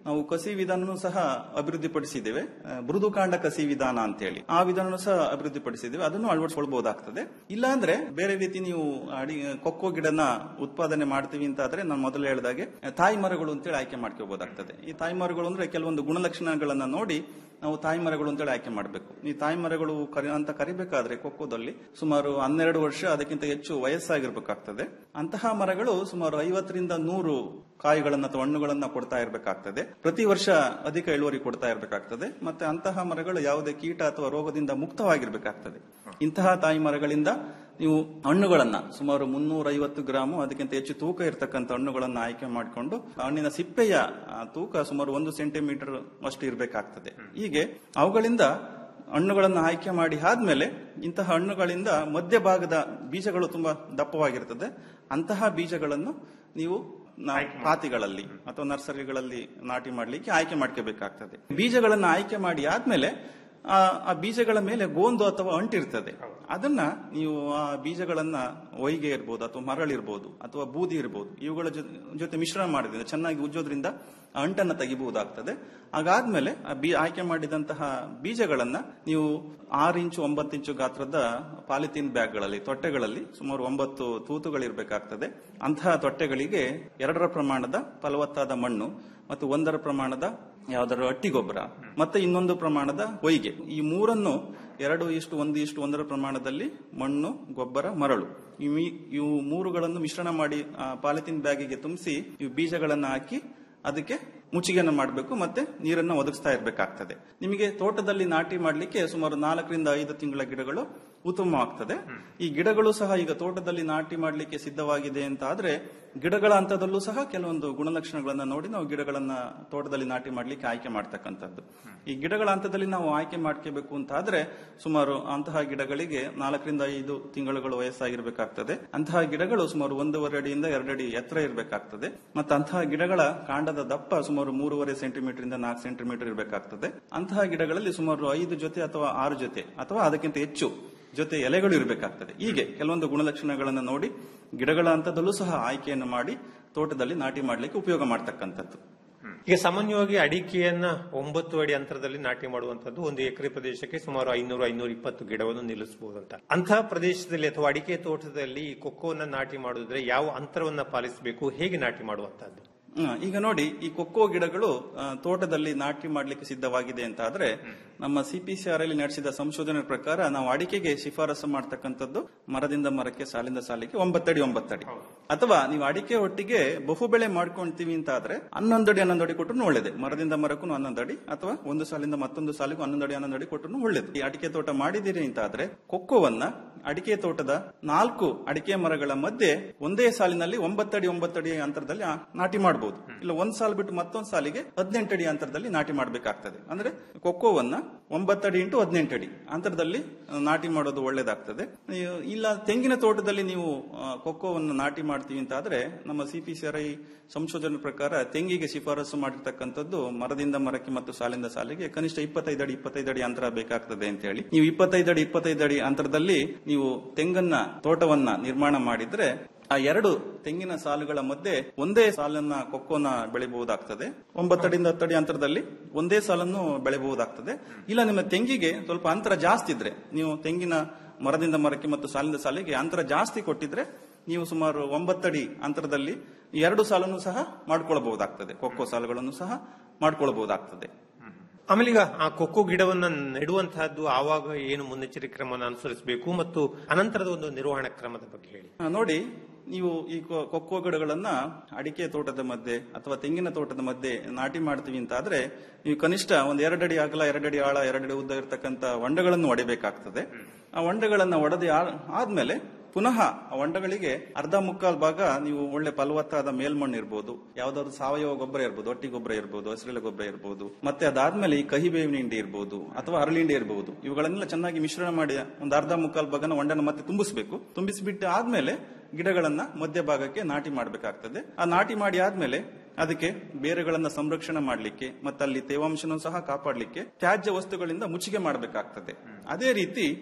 ನಾವು ಕಸಿ ವಿಧಾನನೂ ಸಹ ಅಭಿವೃದ್ಧಿಪಡಿಸಿದ್ದೇವೆ ಆ, ಮೃದುಕಾಂಡ ಕಸಿ ವಿಧಾನ ಅಂತೇಳಿ ಆ ವಿಧಾನನೂ ಸಹ ಅಭಿವೃದ್ಧಿಪಡಿಸಿದ್ದೇವೆ ಅದನ್ನು ಅಳವಡಿಸಿಕೊಳ್ಬಹುದಾಗ್ತದೆ ಇಲ್ಲ ಅಂದ್ರೆ ಬೇರೆ ರೀತಿ ನೀವು ಅಡಿ ಕೊಕ್ಕೋ ಗಿಡನ ಉತ್ಪಾದನೆ ಮಾಡ್ತೀವಿ ಅಂತ ಆದ್ರೆ ನಾನು ಮೊದಲು ಹೇಳಿದಾಗೆ ತಾಯಿ ಮರಗಳು ಅಂತೇಳಿ ಆಯ್ಕೆ ಮಾಡ್ಕೋಬಹುದಾಗ್ತದೆ ಈ ತಾಯಿ ಮರಗಳು ಅಂದ್ರೆ ಕೆಲವೊಂದು ಗುಣಲಕ್ಷಣಗಳನ್ನ ನೋಡಿ ನಾವು ತಾಯಿ ಮರಗಳು ಅಂತೇಳಿ ಆಯ್ಕೆ ಮಾಡಬೇಕು ಈ ತಾಯಿ ಮರಗಳು ಕರಿ ಅಂತ ಕರಿಬೇಕಾದ್ರೆ ಕೊಕ್ಕೋದಲ್ಲಿ ಸುಮಾರು ಹನ್ನೆರಡು ವರ್ಷ ಅದಕ್ಕಿಂತ ಹೆಚ್ಚು ವಯಸ್ಸಾಗಿರ್ಬೇಕಾಗ್ತದೆ ಅಂತಹ ಮರಗಳು ಸುಮಾರು ಐವತ್ತರಿಂದ ನೂರು ಕಾಯಿಗಳನ್ನ ಅಥವಾ ಹಣ್ಣುಗಳನ್ನ ಕೊಡ್ತಾ ಇರಬೇಕಾಗ್ತದೆ ಪ್ರತಿ ವರ್ಷ ಅಧಿಕ ಇಳುವರಿ ಕೊಡ್ತಾ ಇರಬೇಕಾಗ್ತದೆ ಮತ್ತೆ ಅಂತಹ ಮರಗಳು ಯಾವುದೇ ಕೀಟ ಅಥವಾ ರೋಗದಿಂದ ಮುಕ್ತವಾಗಿರ್ಬೇಕಾಗ್ತದೆ ಇಂತಹ ತಾಯಿ ಮರಗಳಿಂದ ನೀವು ಹಣ್ಣುಗಳನ್ನ ಸುಮಾರು ಮುನ್ನೂರ ಐವತ್ತು ಗ್ರಾಮು ಅದಕ್ಕಿಂತ ಹೆಚ್ಚು ತೂಕ ಇರತಕ್ಕಂಥ ಹಣ್ಣುಗಳನ್ನ ಆಯ್ಕೆ ಮಾಡಿಕೊಂಡು ಹಣ್ಣಿನ ಸಿಪ್ಪೆಯ ಆ, ತೂಕ ಸುಮಾರು ಒಂದು ಸೆಂಟಿಮೀಟರ್ ಅಷ್ಟು ಇರಬೇಕಾಗ್ತದೆ ಹೀಗೆ ಅವುಗಳಿಂದ ಹಣ್ಣುಗಳನ್ನು ಆಯ್ಕೆ ಮಾಡಿ ಆದ್ಮೇಲೆ ಇಂತಹ ಹಣ್ಣುಗಳಿಂದ ಮಧ್ಯಭಾಗದ ಬೀಜಗಳು ತುಂಬಾ ದಪ್ಪವಾಗಿರ್ತದೆ ಅಂತಹ ಬೀಜಗಳನ್ನು ನೀವು ನಾ- ಪಾತಿಗಳಲ್ಲಿ ಅಥವಾ ನರ್ಸರಿಗಳಲ್ಲಿ ನಾಟಿ ಮಾಡ್ಲಿಕ್ಕೆ ಆಯ್ಕೆ ಮಾಡ್ಕೋಬೇಕಾಗ್ತದೆ ಬೀಜಗಳನ್ನು ಆಯ್ಕೆ ಮಾಡಿ ಆದ್ಮೇಲೆ ಆ ಆ ಬೀಜಗಳ ಮೇಲೆ ಗೋಂದು ಅಥವಾ ಅಂಟಿರ್ತದೆ ಅದನ್ನ ನೀವು ಆ ಬೀಜಗಳನ್ನ ಒಯ್ಗೆ ಇರ್ಬೋದು ಅಥವಾ ಮರಳಿರ್ಬೋದು ಅಥವಾ ಬೂದಿ ಇರ್ಬೋದು ಇವುಗಳ ಜೊ- ಜೊತೆ ಮಿಶ್ರಣ ಮಾಡಿದ್ರೆ ಚೆನ್ನಾಗಿ ಉಜ್ಜೋದ್ರಿಂದ ಆ ಅಂಟನ್ನ ತೆಗಿಬಹುದಾಗ್ತದೆ ಹಾಗಾದ್ಮೇಲೆ ಆ ಬೀ ಆಯ್ಕೆ ಮಾಡಿದಂತಹ ಬೀಜಗಳನ್ನ ನೀವು ಆರು ಇಂಚು ಒಂಬತ್ತು ಇಂಚು ಗಾತ್ರದ ಪಾಲಿಥೀನ್ ಬ್ಯಾಗ್ಗಳಲ್ಲಿ ತೊಟ್ಟೆಗಳಲ್ಲಿ ಸುಮಾರು ಒಂಬತ್ತು ತೂತುಗಳಿರ್ಬೇಕಾಗ್ತದೆ ಅಂತಹ ತೊಟ್ಟೆಗಳಿಗೆ ಎರಡರ ಪ್ರಮಾಣದ ಫಲವತ್ತಾದ ಮಣ್ಣು ಮತ್ತು ಒಂದರ ಪ್ರಮಾಣದ ಯಾವ್ದಾದ್ರು ಹಟ್ಟಿ ಗೊಬ್ಬರ ಮತ್ತೆ ಇನ್ನೊಂದು ಪ್ರಮಾಣದ ಹೊಯ್ಗೆ ಈ ಮೂರನ್ನು ಎರಡು ಇಷ್ಟು ಒಂದು ಇಷ್ಟು ಒಂದರ ಪ್ರಮಾಣದಲ್ಲಿ ಮಣ್ಣು ಗೊಬ್ಬರ ಮರಳು ಈ ಮೀ- ಇವು ಮೂರುಗಳನ್ನು ಮಿಶ್ರಣ ಮಾಡಿ ಆ, ಪಾಲಿಥೀನ್ ಬ್ಯಾಗಿಗೆ ತುಂಬಿಸಿ ಇವು ಬೀಜಗಳನ್ನು ಹಾಕಿ ಅದಕ್ಕೆ ಮುಚ್ಚಿಗೆಯನ್ನು ಮಾಡಬೇಕು ಮತ್ತೆ ನೀರನ್ನು ಒದಗಿಸ್ತಾ ಇರಬೇಕಾಗ್ತದೆ ನಿಮಗೆ ತೋಟದಲ್ಲಿ ನಾಟಿ ಮಾಡಲಿಕ್ಕೆ ಸುಮಾರು ನಾಲ್ಕರಿಂದ ಐದು ತಿಂಗಳ ಗಿಡಗಳು ಉತ್ತಮವಾಗ್ತದೆ ಈ ಗಿಡಗಳು ಸಹ ಈಗ ತೋಟದಲ್ಲಿ ನಾಟಿ ಮಾಡಲಿಕ್ಕೆ ಸಿದ್ಧವಾಗಿದೆ ಅಂತ ಆದ್ರೆ ಗಿಡಗಳ ಹಂತದಲ್ಲೂ ಸಹ ಕೆಲವೊಂದು ಗುಣಲಕ್ಷಣಗಳನ್ನ ನೋಡಿ ನಾವು ಗಿಡಗಳನ್ನ ತೋಟದಲ್ಲಿ ನಾಟಿ ಮಾಡಲಿಕ್ಕೆ ಆಯ್ಕೆ ಮಾಡ್ತಕ್ಕಂಥದ್ದು ಈ ಗಿಡಗಳ ಹಂತದಲ್ಲಿ ನಾವು ಆಯ್ಕೆ ಮಾಡ್ಕೋಬೇಕು ಅಂತ ಆದ್ರೆ ಸುಮಾರು ಅಂತಹ ಗಿಡಗಳಿಗೆ ನಾಲ್ಕರಿಂದ ಐದು ತಿಂಗಳುಗಳು ವಯಸ್ಸಾಗಿರ್ಬೇಕಾಗ್ತದೆ ಅಂತಹ ಗಿಡಗಳು ಸುಮಾರು ಒಂದೂವರೆ ಅಡಿಯಿಂದ ಎರಡಡಿ ಎತ್ತರ ಇರಬೇಕಾಗ್ತದೆ ಮತ್ತು ಅಂತಹ ಗಿಡಗಳ ಕಾಂಡದ ದಪ್ಪ ಸುಮಾರು ಮೂರುವರೆ ಸೆಂಟಿಮೀಟರ್ ಇಂದ ನಾಲ್ಕು ಸೆಂಟಿಮೀಟರ್ ಇರಬೇಕಾಗ್ತದೆ ಅಂತಹ ಗಿಡಗಳಲ್ಲಿ ಸುಮಾರು ಐದು ಜೊತೆ ಅಥವಾ ಆರು ಜೊತೆ ಅಥವಾ ಅದಕ್ಕಿಂತ ಹೆಚ್ಚು ಜೊತೆ ಎಲೆಗಳು ಇರಬೇಕಾಗ್ತದೆ ಹೀಗೆ ಕೆಲವೊಂದು ಗುಣಲಕ್ಷಣಗಳನ್ನು ನೋಡಿ ಗಿಡಗಳ ಹಂತದಲ್ಲೂ ಸಹ ಆಯ್ಕೆಯನ್ನು ಮಾಡಿ ತೋಟದಲ್ಲಿ ನಾಟಿ ಮಾಡಲಿಕ್ಕೆ ಉಪಯೋಗ ಮಾಡ್ತಕ್ಕಂಥದ್ದು
ಈಗ ಸಾಮಾನ್ಯವಾಗಿ ಅಡಿಕೆಯನ್ನ ಒಂಬತ್ತು ಅಡಿ ಅಂತರದಲ್ಲಿ ನಾಟಿ ಮಾಡುವಂತದ್ದು ಒಂದು ಎಕರೆ ಪ್ರದೇಶಕ್ಕೆ ಸುಮಾರು ಐನೂರು ಐನೂರ ಇಪ್ಪತ್ತು ಗಿಡವನ್ನು ನಿಲ್ಲಿಸಬಹುದು ಅಂತ ಅಂತಹ ಪ್ರದೇಶದಲ್ಲಿ ಅಥವಾ ಅಡಿಕೆ ತೋಟದಲ್ಲಿ ಈ ಕೊಕ್ಕೋನ ನಾಟಿ ಮಾಡುವುದ್ರೆ ಯಾವ ಅಂತರವನ್ನ ಪಾಲಿಸಬೇಕು ಹೇಗೆ ನಾಟಿ ಮಾಡುವಂತದ್ದು
ಹ್ಮ್, ಈಗ ನೋಡಿ ಈ ಕೊಕ್ಕೋ ಗಿಡಗಳು ಆ, ತೋಟದಲ್ಲಿ ನಾಟಿ ಮಾಡಲಿಕ್ಕೆ ಸಿದ್ಧವಾಗಿದೆ ಅಂತ ಆದ್ರೆ ನಮ್ಮ ಸಿಪಿಸಿಆರ್ ಅಲ್ಲಿ ನಡೆಸಿದ ಸಂಶೋಧನೆ ಪ್ರಕಾರ ನಾವು ಅಡಿಕೆಗೆ ಶಿಫಾರಸು ಮಾಡ್ತಕ್ಕಂಥದ್ದು ಮರದಿಂದ ಮರಕ್ಕೆ ಸಾಲಿಂದ ಸಾಲಿಗೆ ಒಂಬತ್ತಡಿ ಒಂಬತ್ತಡಿ ಅಥವಾ ನೀವು ಅಡಿಕೆ ಒಟ್ಟಿಗೆ ಬಹು ಬೆಳೆ ಮಾಡ್ಕೊಂತೀವಿ ಅಂತ ಆದ್ರೆ ಹನ್ನೊಂದಡಿ ಹನ್ನೊಂದು ಅಡಿ ಕೊಟ್ಟರು ಒಳ್ಳೇದೆ ಮರದಿಂದ ಮರಕ್ಕೂ ಹನ್ನೊಂದು ಅಡಿ ಅಥವಾ ಒಂದು ಸಾಲಿಂದ ಮತ್ತೊಂದು ಸಾಲಿಗೂ ಹನ್ನೊಂದು ಅಡಿ ಹನ್ನೊಂದು ಅಡಿ ಕೊಟ್ಟರು ಒಳ್ಳೇದು ಈ ಅಡಿಕೆ ತೋಟ ಮಾಡಿದಿರಿ ಅಂತ ಆದ್ರೆ ಕೊಕ್ಕೋವನ್ನ ಅಡಿಕೆ ತೋಟದ ನಾಲ್ಕು ಅಡಿಕೆ ಮರಗಳ ಮಧ್ಯೆ ಒಂದೇ ಸಾಲಿನಲ್ಲಿ ಒಂಬತ್ತಡಿ ಒಂಬತ್ತಡಿ ಅಂತರದಲ್ಲಿ ಆ- ನಾಟಿ ಮಾಡಬಹುದು ಇಲ್ಲ ಒಂದ್ ಸಾಲ್ ಬಿಟ್ಟು ಮತ್ತೊಂದ್ ಸಾಲಿಗೆ ಹದಿನೆಂಟಡಿ ಅಂತರದಲ್ಲಿ ನಾಟಿ ಮಾಡಬೇಕಾಗ್ತದೆ ಅಂದ್ರೆ ಕೊಕ್ಕೋವನ್ನ ಒಂಬತ್ತಡಿ ಇಂಟು ಹದಿನೆಂಟಡಿ ಅಂತರದಲ್ಲಿ ಆ, ನಾಟಿ ಮಾಡೋದು ಒಳ್ಳೇದಾಗ್ತದೆ ನೀವು- ಇಲ್ಲ ತೆಂಗಿನ ತೋಟದಲ್ಲಿ ನೀವು ಆ, ಕೊಕ್ಕೋವನ್ನು ನಾಟಿ ಮಾಡ್ತೀವಿ ಅಂತ ಆದ್ರೆ ನಮ್ಮ ಸಿಪಿಸಿಆರ್ಐ ಸಂಶೋಧನೆ ಪ್ರಕಾರ ತೆಂಗಿಗೆ ಶಿಫಾರಸು ಮಾಡಿರ್ತಕ್ಕಂಥದ್ದು ಮರದಿಂದ ಮರಕ್ಕೆ ಮತ್ತು ಸಾಲಿಂದ ಸಾಲಿಗೆ ಕನಿಷ್ಠ ಇಪ್ಪತ್ತೈದು ಅಡಿ ಇಪ್ಪತ್ತೈದು ಅಡಿ ಅಂತರ ಬೇಕಾಗ್ತದೆ ಅಂತ ಹೇಳಿ ನೀವು ಇಪ್ಪತ್ತೈದು ಅಡಿ ಇಪ್ಪತ್ತೈದು ಅಡಿ ಅಂತರದಲ್ಲಿ ನೀವು ತೆಂಗನ್ನ ತೋಟವನ್ನ ನಿರ್ಮಾಣ ಮಾಡಿದ್ರೆ ಆ ಎರಡು ತೆಂಗಿನ ಸಾಲುಗಳ ಮಧ್ಯೆ ಒಂದೇ ಸಾಲನ್ನ ಕೊಕ್ಕೋನ ಬೆಳೆಯಬಹುದಾಗ್ತದೆ ಒಂಬತ್ತಡಿಯಿಂದ ಹತ್ತಡಿ ಅಂತರದಲ್ಲಿ ಒಂದೇ ಸಾಲನ್ನು ಬೆಳೆಯಬಹುದಾಗ್ತದೆ ಇಲ್ಲ ನಿಮ್ಮ ತೆಂಗಿಗೆ ಸ್ವಲ್ಪ ಅಂತರ ಜಾಸ್ತಿ ಇದ್ರೆ ನೀವು ತೆಂಗಿನ ಮರದಿಂದ ಮರಕ್ಕೆ ಮತ್ತು ಸಾಲಿಂದ ಸಾಲಿಗೆ ಅಂತರ ಜಾಸ್ತಿ ಕೊಟ್ಟಿದ್ರೆ ನೀವು ಸುಮಾರು ಒಂಬತ್ತಡಿ ಅಂತರದಲ್ಲಿ ಈ ಎರಡು ಸಾಲನ್ನು ಸಹ ಮಾಡ್ಕೊಳ್ಬಹುದಾಗ್ತದೆ ಕೊಕ್ಕೋ ಸಾಲುಗಳನ್ನು ಸಹ ಮಾಡ್ಕೊಳ್ಬಹುದಾಗ್ತದೆ
ಆಮೇಲೆ ಈಗ ಆ ಕೊಕ್ಕೋ ಗಿಡವನ್ನ ನೆಡುವಂತಹದ್ದು ಆವಾಗ ಏನು ಮುನ್ನೆಚ್ಚರಿಕೆ ಕ್ರಮವನ್ನು ಅನುಸರಿಸಬೇಕು ಮತ್ತು ಅನಂತರದ ಒಂದು ನಿರ್ವಹಣಾ ಕ್ರಮದ ಬಗ್ಗೆ ಹೇಳಿ
ಆ, ನೋಡಿ ನೀವು ಈ ಕೊ- ಕೊಕ್ಕೋ ಗಿಡಗಳನ್ನ ಅಡಿಕೆ ತೋಟದ ಮಧ್ಯೆ ಅಥವಾ ತೆಂಗಿನ ತೋಟದ ಮಧ್ಯೆ ನಾಟಿ ಮಾಡ್ತೀವಿ ಅಂತ ಆದ್ರೆ ನೀವು ಕನಿಷ್ಠ ಒಂದ್ ಎರಡಡಿ ಅಗಲ ಎರಡಡಿ ಆಳ ಎರಡಡಿ ಉದ್ದ ಇರತಕ್ಕಂತ ಹೊಂಡಗಳನ್ನು ಒಡೆಬೇಕಾಗ್ತದೆ ಆ ಹೊಂಡಗಳನ್ನ ಒಡೆದು ಆ- ಆದ್ಮೇಲೆ ಪುನಃ ಆ ಹೊಂಡಗಳಿಗೆ ಅರ್ಧ ಮುಕ್ಕಾಲ್ ಭಾಗ ನೀವು ಒಳ್ಳೆ ಫಲವತ್ತಾದ ಮೇಲ್ಮಣ್ಣು ಇರ್ಬೋದು ಯಾವ್ದಾದ್ರು ಸಾವಯವ ಗೊಬ್ಬರ ಇರ್ಬೋದು ಒಟ್ಟಿ ಗೊಬ್ಬರ ಇರ್ಬೋದು ಹಸಿರೆಲೆ ಗೊಬ್ಬರ ಇರ್ಬೋದು ಮತ್ತೆ ಅದಾದ್ಮೇಲೆ ಈ ಕಹಿ ಬೇವಿನ ಹಿಂಡಿ ಇರ್ಬೋದು ಅಥವಾ ಹರಳಿಂಡಿ ಇರ್ಬೋದು ಇವುಗಳನ್ನೆಲ್ಲ ಚೆನ್ನಾಗಿ ಮಿಶ್ರಣ ಮಾಡಿ ಒಂದು ಅರ್ಧ ಮುಕ್ಕಾಲ್ ಭಾಗನ ಹೊಂಡನ ಮತ್ತೆ ತುಂಬಿಸ್ಬೇಕು ತುಂಬಿಸಿಬಿಟ್ಟು ಆದ್ಮೇಲೆ ಗಿಡಗಳನ್ನ ಮಧ್ಯಭಾಗಕ್ಕೆ ನಾಟಿ ಮಾಡಬೇಕಾಗ್ತದೆ ಆ ನಾಟಿ ಮಾಡಿ ಆದ್ಮೇಲೆ ಅದಕ್ಕೆ ಬೇರುಗಳನ್ನ ಸಂರಕ್ಷಣೆ ಮಾಡಲಿಕ್ಕೆ ಮತ್ತೆ ಅಲ್ಲಿ ತೇವಾಂಶನೂ ಸಹ ಕಾಪಾಡಲಿಕ್ಕೆ ತ್ಯಾಜ್ಯ ವಸ್ತುಗಳಿಂದ ಮುಚ್ಚಿಗೆ ಮಾಡಬೇಕಾಗ್ತದೆ ಅದೇ ರೀತಿ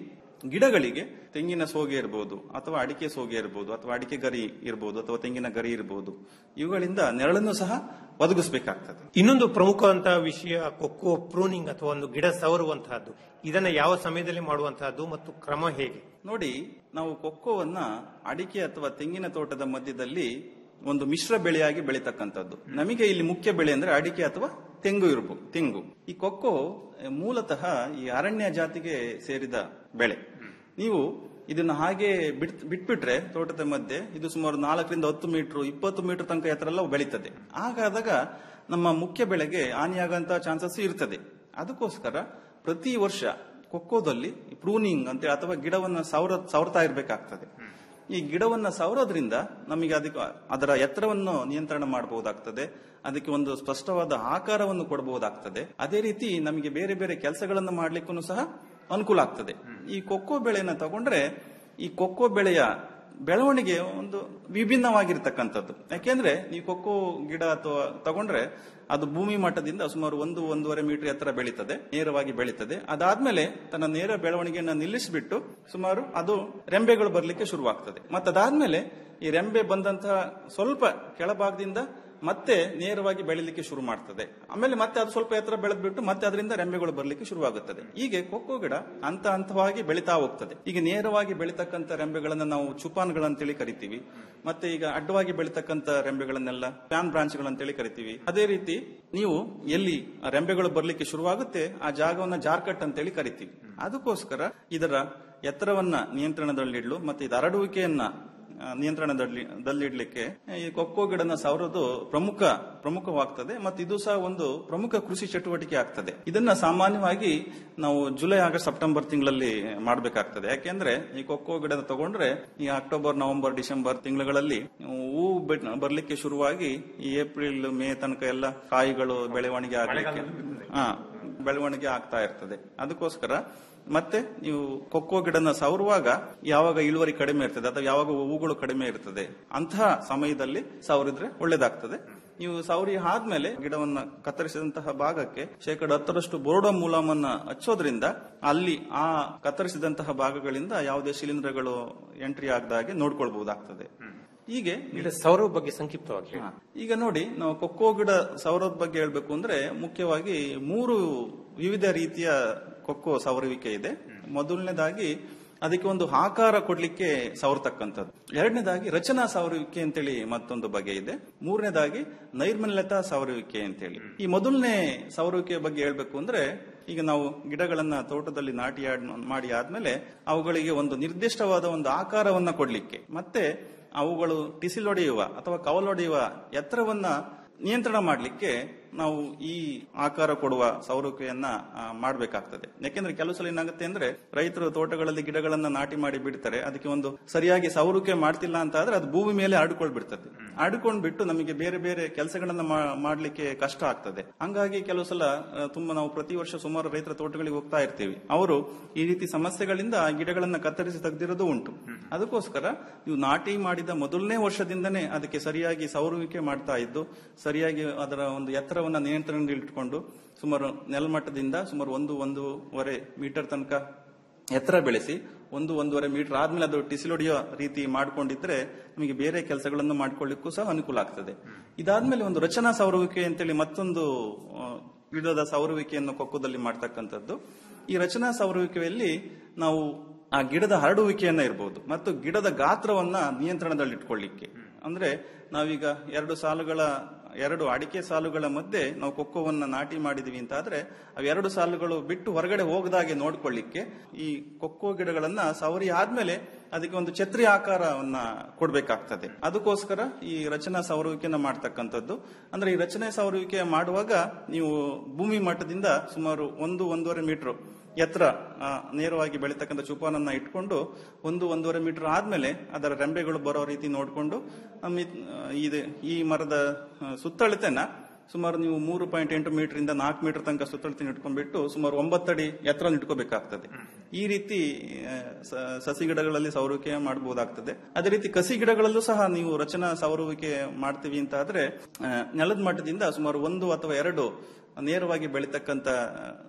ಗಿಡಗಳಿಗೆ ತೆಂಗಿನ ಸೋಗೆ ಇರಬಹುದು ಅಥವಾ ಅಡಿಕೆ ಸೋಗೆ ಇರಬಹುದು ಅಥವಾ ಅಡಿಕೆ ಗರಿ ಇರಬಹುದು ಅಥವಾ ತೆಂಗಿನ ಗರಿ ಇರಬಹುದು ಇವುಗಳಿಂದ ನೆರಳನ್ನು ಸಹ ಒದಗಿಸಬೇಕಾಗ್ತದೆ
ಇನ್ನೊಂದು ಪ್ರಮುಖವಂತಹ ವಿಷಯ ಕೊಕ್ಕೋ ಪ್ರೂನಿಂಗ್ ಅಥವಾ ಒಂದು ಗಿಡ ಸವರುವಂತಹದ್ದು ಇದನ್ನ ಯಾವ ಸಮಯದಲ್ಲಿ ಮಾಡುವಂತಹದ್ದು ಮತ್ತು ಕ್ರಮ ಹೇಗೆ
ನೋಡಿ ನಾವು ಕೊಕ್ಕೋವನ್ನ ಅಡಿಕೆ ಅಥವಾ ತೆಂಗಿನ ತೋಟದ ಮಧ್ಯದಲ್ಲಿ ಒಂದು ಮಿಶ್ರ ಬೆಳೆಯಾಗಿ ಬೆಳೀತಕ್ಕಂಥದ್ದು ನಮಗೆ ಇಲ್ಲಿ ಮುಖ್ಯ ಬೆಳೆ ಅಂದ್ರೆ ಅಡಿಕೆ ಅಥವಾ ತೆಂಗು ಇರಬಹುದು ತೆಂಗು ಈ ಕೊಕ್ಕೋ ಆ, ಮೂಲತಃ ಈ ಅರಣ್ಯ ಜಾತಿಗೆ ಸೇರಿದ ಬೆಳೆ ನೀವು ಇದನ್ನ ಹಾಗೆ ಬಿಟ್ ಬಿಟ್ಬಿಟ್ರೆ ತೋಟದ ಮಧ್ಯೆ ಇದು ಸುಮಾರು ನಾಲ್ಕರಿಂದ ಹತ್ತು ಮೀಟರ್ ಇಪ್ಪತ್ತು ಮೀಟರ್ ತನಕ ಎತ್ತರ ಎಲ್ಲ ಬೆಳೀತದೆ ಹಾಗಾದಾಗ ನಮ್ಮ ಮುಖ್ಯ ಬೆಳೆಗೆ ಹಾನಿಯಾಗಂತ ಚಾನ್ಸಸ್ ಇರ್ತದೆ ಅದಕ್ಕೋಸ್ಕರ ಪ್ರತಿ ವರ್ಷ ಕೊಕ್ಕೋದಲ್ಲಿ ಪ್ರೂನಿಂಗ್ ಅಂತ ಅಥವಾ ಗಿಡವನ್ನ ಸವರ ಸವರ್ತಾ ಇರಬೇಕಾಗ್ತದೆ ಈ ಗಿಡವನ್ನ ಸವರೋದ್ರಿಂದ ನಮಗೆ ಅದಕ್ಕೆ ಅದರ ಎತ್ತರವನ್ನು ನಿಯಂತ್ರಣ ಮಾಡಬಹುದಾಗ್ತದೆ ಅದಕ್ಕೆ ಒಂದು ಸ್ಪಷ್ಟವಾದ ಆಕಾರವನ್ನು ಕೊಡಬಹುದಾಗ್ತದೆ ಅದೇ ರೀತಿ ನಮಗೆ ಬೇರೆ ಬೇರೆ ಕೆಲಸಗಳನ್ನು ಮಾಡ್ಲಿಕ್ಕೂ ಸಹ ಅನುಕೂಲ ಆಗ್ತದೆ ಈ ಕೊಕ್ಕೋ ಬೆಳೆಯನ್ನ ತಗೊಂಡ್ರೆ ಈ ಕೊಕ್ಕೋ ಬೆಳೆಯ ಬೆಳವಣಿಗೆ ಒಂದು ವಿಭಿನ್ನವಾಗಿರ್ತಕ್ಕಂಥದ್ದು ಯಾಕೆಂದ್ರೆ ಈ ಕೊಕ್ಕೋ ಗಿಡ ಅಥವಾ ತಗೊಂಡ್ರೆ ಅದು ಭೂಮಿ ಮಟ್ಟದಿಂದ ಸುಮಾರು ಒಂದು ಒಂದೂವರೆ ಮೀಟರ್ ಎತ್ತರ ಬೆಳೀತದೆ ನೇರವಾಗಿ ಬೆಳೀತದೆ ಅದಾದ್ಮೇಲೆ ತನ್ನ ನೇರ ಬೆಳವಣಿಗೆಯನ್ನು ನಿಲ್ಲಿಸಿಬಿಟ್ಟು ಸುಮಾರು ಅದು ರೆಂಬೆಗಳು ಬರಲಿಕ್ಕೆ ಶುರುವಾಗ್ತದೆ ಮತ್ತದಾದ್ಮೇಲೆ ಈ ರೆಂಬೆ ಬಂದಂತಹ ಸ್ವಲ್ಪ ಕೆಳಭಾಗದಿಂದ ಮತ್ತೆ ನೇರವಾಗಿ ಬೆಳಿಲಿಕ್ಕೆ ಶುರು ಮಾಡ್ತದೆ ಆಮೇಲೆ ಮತ್ತೆ ಅದು ಸ್ವಲ್ಪ ಎತ್ತರ ಬೆಳೆದ್ಬಿಟ್ಟು ಮತ್ತೆ ಅದರಿಂದ ರೆಂಬೆಗಳು ಬರಲಿಕ್ಕೆ ಶುರುವಾಗುತ್ತದೆ ಹೀಗೆ ಕೊಕ್ಕೋ ಗಿಡ ಹಂತ ಹಂತವಾಗಿ ಬೆಳೀತಾ ಹೋಗ್ತದೆ ಈಗ ನೇರವಾಗಿ ಬೆಳೀತಕ್ಕಂತ ರೆಂಬೆಗಳನ್ನ ನಾವು ಚುಪಾನ್ಗಳಂತೇಳಿ ಕರಿತೀವಿ ಮತ್ತೆ ಈಗ ಅಡ್ಡವಾಗಿ ಬೆಳೀತಕ್ಕಂತ ರೆಂಬೆಗಳನ್ನೆಲ್ಲ ಪ್ಯಾನ್ ಬ್ರಾಂಚ್ಗಳಂತೇಳಿ ಕರಿತೀವಿ ಅದೇ ರೀತಿ ನೀವು ಎಲ್ಲಿ ಆ ರೆಂಬೆಗಳು ಬರ್ಲಿಕ್ಕೆ ಶುರುವಾಗುತ್ತೆ ಆ ಜಾಗವನ್ನ ಜಾರ್ಕಟ್ ಅಂತೇಳಿ ಕರಿತೀವಿ ಅದಕ್ಕೋಸ್ಕರ ಇದರ ಎತ್ತರವನ್ನ ನಿಯಂತ್ರಣದಲ್ಲಿಡ್ಲು ಮತ್ತೆ ಇದು ಹರಡುವಿಕೆಯನ್ನ ಆ, ನಿಯಂತ್ರಣದಲ್ಲಿ ದಲ್ಲಿಡ್ಲಿಕ್ಕೆ ಈ ಕೊಕ್ಕೋ ಗಿಡನ ಸವರೋದು ಪ್ರಮುಖ ಪ್ರಮುಖವಾಗ್ತದೆ ಮತ್ತು ಇದು ಸಹ ಒಂದು ಪ್ರಮುಖ ಕೃಷಿ ಚಟುವಟಿಕೆ ಆಗ್ತದೆ ಇದನ್ನ ಸಾಮಾನ್ಯವಾಗಿ ನಾವು ಜುಲೈ ಆಗಸ್ಟ್ ಸೆಪ್ಟೆಂಬರ್ ತಿಂಗಳಲ್ಲಿ ಮಾಡಬೇಕಾಗ್ತದೆ ಯಾಕೆಂದ್ರೆ ಈ ಕೊಕ್ಕೋ ಗಿಡ ತಗೊಂಡ್ರೆ ಈ ಅಕ್ಟೋಬರ್ ನವೆಂಬರ್ ಡಿಸೆಂಬರ್ ತಿಂಗಳುಗಳಲ್ಲಿ ಹೂ ಬಿಡ್- ಬರ್ಲಿಕ್ಕೆ ಶುರುವಾಗಿ ಈ ಏಪ್ರಿಲ್ ಮೇ ತನಕ ಎಲ್ಲ ಕಾಯಿಗಳು ಬೆಳವಣಿಗೆ ಆಗಲಿಕ್ಕೆ ಹಾ ಬೆಳವಣಿಗೆ ಆಗ್ತಾ ಇರ್ತದೆ ಅದಕ್ಕೋಸ್ಕರ ಮತ್ತೆ ನೀವು ಕೊಕ್ಕೋ ಗಿಡನ ಸವರುವಾಗ ಯಾವಾಗ ಇಳುವರಿ ಕಡಿಮೆ ಇರ್ತದೆ ಅಥವಾ ಯಾವಾಗ ಹೂಗಳು ಕಡಿಮೆ ಇರ್ತದೆ ಅಂತಹ ಸಮಯದಲ್ಲಿ ಸವರಿದ್ರೆ ಒಳ್ಳೇದಾಗ್ತದೆ ನೀವು ಸವರಿ ಆದ್ಮೇಲೆ ಗಿಡವನ್ನ ಕತ್ತರಿಸಿದಂತಹ ಭಾಗಕ್ಕೆ ಶೇಕಡ ಹತ್ತರಷ್ಟು ಬೋರ್ಡೋ ಮೂಲಮನ್ನ ಹಚ್ಚೋದ್ರಿಂದ ಅಲ್ಲಿ ಆ ಕತ್ತರಿಸಿದಂತಹ ಭಾಗಗಳಿಂದ ಯಾವುದೇ ಶಿಲೀಂಧ್ರಗಳು ಎಂಟ್ರಿ ಆಗದಾಗೆ ನೋಡ್ಕೊಳ್ಬಹುದಾಗ್ತದೆ ಹೀಗೆ
ಗಿಡ ಸೌರ ಬಗ್ಗೆ ಸಂಕ್ಷಿಪ್ತವಾಗಿ ಹೇಳಿ.
ಹಾ. ಈಗ ನೋಡಿ ನಾವು ಕೊಕ್ಕೋ ಗಿಡ ಸೌರದ ಬಗ್ಗೆ ಹೇಳ್ಬೇಕು ಅಂದ್ರೆ ಮುಖ್ಯವಾಗಿ ಮೂರು ವಿವಿಧ ರೀತಿಯ ಕೊಕ್ಕೋ ಸವರುವಿಕೆ ಇದೆ ಮೊದಲನೇದಾಗಿ ಅದಕ್ಕೆ ಒಂದು ಆಕಾರ ಕೊಡ್ಲಿಕ್ಕೆ ಸವರ್ತಕ್ಕಂಥದ್ದು ಎರಡನೇದಾಗಿ ರಚನಾ ಸವರುವಿಕೆ ಅಂತೇಳಿ ಮತ್ತೊಂದು ಬಗೆ ಇದೆ ಮೂರನೇದಾಗಿ ನೈರ್ಮಲ್ಯತಾ ಸವರುವಿಕೆ ಅಂತೇಳಿ ಈ ಮೊದಲನೇ ಸವರುವಿಕೆ ಬಗ್ಗೆ ಹೇಳ್ಬೇಕು ಅಂದ್ರೆ ಈಗ ನಾವು ಗಿಡಗಳನ್ನ ತೋಟದಲ್ಲಿ ನಾಟಿ ಆಡ್- ಮಾಡಿ ಆದ್ಮೇಲೆ ಅವುಗಳಿಗೆ ಒಂದು ನಿರ್ದಿಷ್ಟವಾದ ಒಂದು ಆಕಾರವನ್ನ ಕೊಡ್ಲಿಕ್ಕೆ ಮತ್ತೆ ಅವುಗಳು ಟಿಸಿಲೊಡೆಯುವ ಅಥವಾ ಕವಲೊಡೆಯುವ ಎತ್ತರವನ್ನ ನಿಯಂತ್ರಣ ಮಾಡಲಿಕ್ಕೆ ನಾವು ಈ ಆಕಾರ ಕೊಡುವ ಸೌರಕೆಯನ್ನ ಮಾಡಬೇಕಾಗ್ತದೆ ಯಾಕೆಂದ್ರೆ ಕೆಲವು ಸಲ ಏನಾಗುತ್ತೆ ಅಂದ್ರೆ ರೈತರು ತೋಟಗಳಲ್ಲಿ ಗಿಡಗಳನ್ನ ನಾಟಿ ಮಾಡಿ ಬಿಡ್ತಾರೆ ಅದಕ್ಕೆ ಒಂದು ಸರಿಯಾಗಿ ಸೌರಕೆ ಮಾಡ್ತಿಲ್ಲ ಅಂತ ಆದ್ರೆ ಅದು ಭೂಮಿ ಮೇಲೆ ಆಡ್ಕೊಳ್ ಬಿಡ್ತದೆ ಆಡ್ಕೊಂಡ್ ಬಿಟ್ಟು ನಮಗೆ ಬೇರೆ ಬೇರೆ ಕೆಲಸಗಳನ್ನ ಮಾಡ್ಲಿಕ್ಕೆ ಕಷ್ಟ ಆಗ್ತದೆ ಹಂಗಾಗಿ ಕೆಲವು ಸಲ ಆ, ತುಂಬಾ ನಾವು ಪ್ರತಿ ವರ್ಷ ಸುಮಾರು ರೈತರ ತೋಟಗಳಿಗೆ ಹೋಗ್ತಾ ಇರ್ತೀವಿ ಅವರು ಈ ರೀತಿ ಸಮಸ್ಯೆಗಳಿಂದ ಆ ಗಿಡಗಳನ್ನ ಕತ್ತರಿಸಿ ತೆಗೆದಿರೋದು ಉಂಟು ಅದಕ್ಕೋಸ್ಕರ ನೀವು ನಾಟಿ ಮಾಡಿದ ಮೊದಲನೇ ವರ್ಷದಿಂದನೇ ಅದಕ್ಕೆ ಸರಿಯಾಗಿ ಸೌರುವಿಕೆ ಮಾಡ್ತಾ ಇದ್ದು ಸರಿಯಾಗಿ ಅದರ ಒಂದು ಎತ್ತರವನ್ನ ನಿಯಂತ್ರಣದಲ್ಲಿ ಇಟ್ಕೊಂಡು ಸುಮಾರು ನೆಲಮಟ್ಟದಿಂದ ಸುಮಾರು ಒಂದು ಒಂದೂವರೆ ಮೀಟರ್ ತನಕ ಎತ್ತರ ಬೆಳೆಸಿ ಒಂದು ಒಂದೂವರೆ ಮೀಟರ್ ಆದ್ಮೇಲೆ ಅದು ಟಿಸಿಲೊಡೆಯೋ ರೀತಿ ಮಾಡ್ಕೊಂಡಿದ್ರೆ ನಮಗೆ ಬೇರೆ ಕೆಲಸಗಳನ್ನು ಮಾಡ್ಕೊಳ್ಳಿಕ್ಕೂ ಸಹ ಅನುಕೂಲ ಆಗ್ತದೆ ಇದಾದ್ಮೇಲೆ ಒಂದು ರಚನಾ ಸೌರುವಿಕೆ ಅಂತೇಳಿ ಮತ್ತೊಂದು ಆ, ಗಿಡದ ಸೌರುವಿಕೆಯನ್ನು ಕೊಕ್ಕದಲ್ಲಿ ಮಾಡ್ತಕ್ಕಂಥದ್ದು ಈ ರಚನಾ ಸೌರುವಿಕೆಯಲ್ಲಿ ನಾವು ಆ ಗಿಡದ ಹರಡುವಿಕೆಯನ್ನ ಇರಬಹುದು ಮತ್ತು ಗಿಡದ ಗಾತ್ರವನ್ನ ನಿಯಂತ್ರಣದಲ್ಲಿ ಇಟ್ಕೊಳ್ಳಿಕ್ಕೆ ಅಂದ್ರೆ ನಾವೀಗ ಎರಡು ಸಾಲುಗಳ ಎರಡು ಅಡಿಕೆ ಸಾಲುಗಳ ಮಧ್ಯೆ ನಾವು ಕೊಕ್ಕೋವನ್ನ ನಾಟಿ ಮಾಡಿದೀವಿ ಅಂತ ಆದ್ರೆ ಅವೆರಡು ಸಾಲುಗಳು ಬಿಟ್ಟು ಹೊರಗಡೆ ಹೋಗದಾಗೆ ನೋಡ್ಕೊಳ್ಳಿಕ್ಕೆ ಈ ಕೊಕ್ಕೋ ಗಿಡಗಳನ್ನ ಸವರಿ ಆದ್ಮೇಲೆ ಅದಕ್ಕೆ ಒಂದು ಛತ್ರಿ ಆಕಾರವನ್ನ ಕೊಡ್ಬೇಕಾಗ್ತದೆ ಅದಕ್ಕೋಸ್ಕರ ಈ ರಚನಾ ಸವರುವಿಕೆಯನ್ನ ಮಾಡ್ತಕ್ಕಂಥದ್ದು ಅಂದ್ರೆ ಈ ರಚನೆ ಸವರುವಿಕೆ ಮಾಡುವಾಗ ನೀವು ಭೂಮಿ ಮಟ್ಟದಿಂದ ಸುಮಾರು ಒಂದು ಒಂದೂವರೆ ಮೀಟರ್ ಎತ್ತರ ಆ, ನೇರವಾಗಿ ಬೆಳೀತಕ್ಕಂಥ ಚುಪಾನನ್ನ ಇಟ್ಕೊಂಡು ಒಂದು ಒಂದೂವರೆ ಮೀಟರ್ ಆದ್ಮೇಲೆ ಅದರ ರೆಂಬೆಗಳು ಬರೋ ರೀತಿ ನೋಡಿಕೊಂಡು ಇದು ಈ ಮರದ ಆ, ಸುತ್ತಳತೆನ ಸುಮಾರು ನೀವು ಮೂರು ಪಾಯಿಂಟ್ ಎಂಟು ಮೀಟರ್ ಇಂದ ನಾಲ್ಕು ಮೀಟರ್ ತನಕ ಸುತ್ತಳತೆ ಇಟ್ಕೊಂಡ್ಬಿಟ್ಟು ಸುಮಾರು ಒಂಬತ್ತಡಿ ಎತ್ತರ ಇಟ್ಕೋಬೇಕಾಗ್ತದೆ ಈ ರೀತಿ ಆ, ಸ- ಸಸಿ ಗಿಡಗಳಲ್ಲಿ ಸೌರುವಿಕೆ ಮಾಡಬಹುದಾಗ್ತದೆ ಅದೇ ರೀತಿ ಕಸಿ ಗಿಡಗಳಲ್ಲೂ ಸಹ ನೀವು ರಚನಾ ಸೌರುವಿಕೆ ಮಾಡ್ತೀವಿ ಅಂತ ಆದ್ರೆ ಆ, ನೆಲದ ಮಟ್ಟದಿಂದ ಸುಮಾರು ಒಂದು ಅಥವಾ ಎರಡು ನೇರವಾಗಿ ಬೆಳೀತಕ್ಕಂತ ಆ,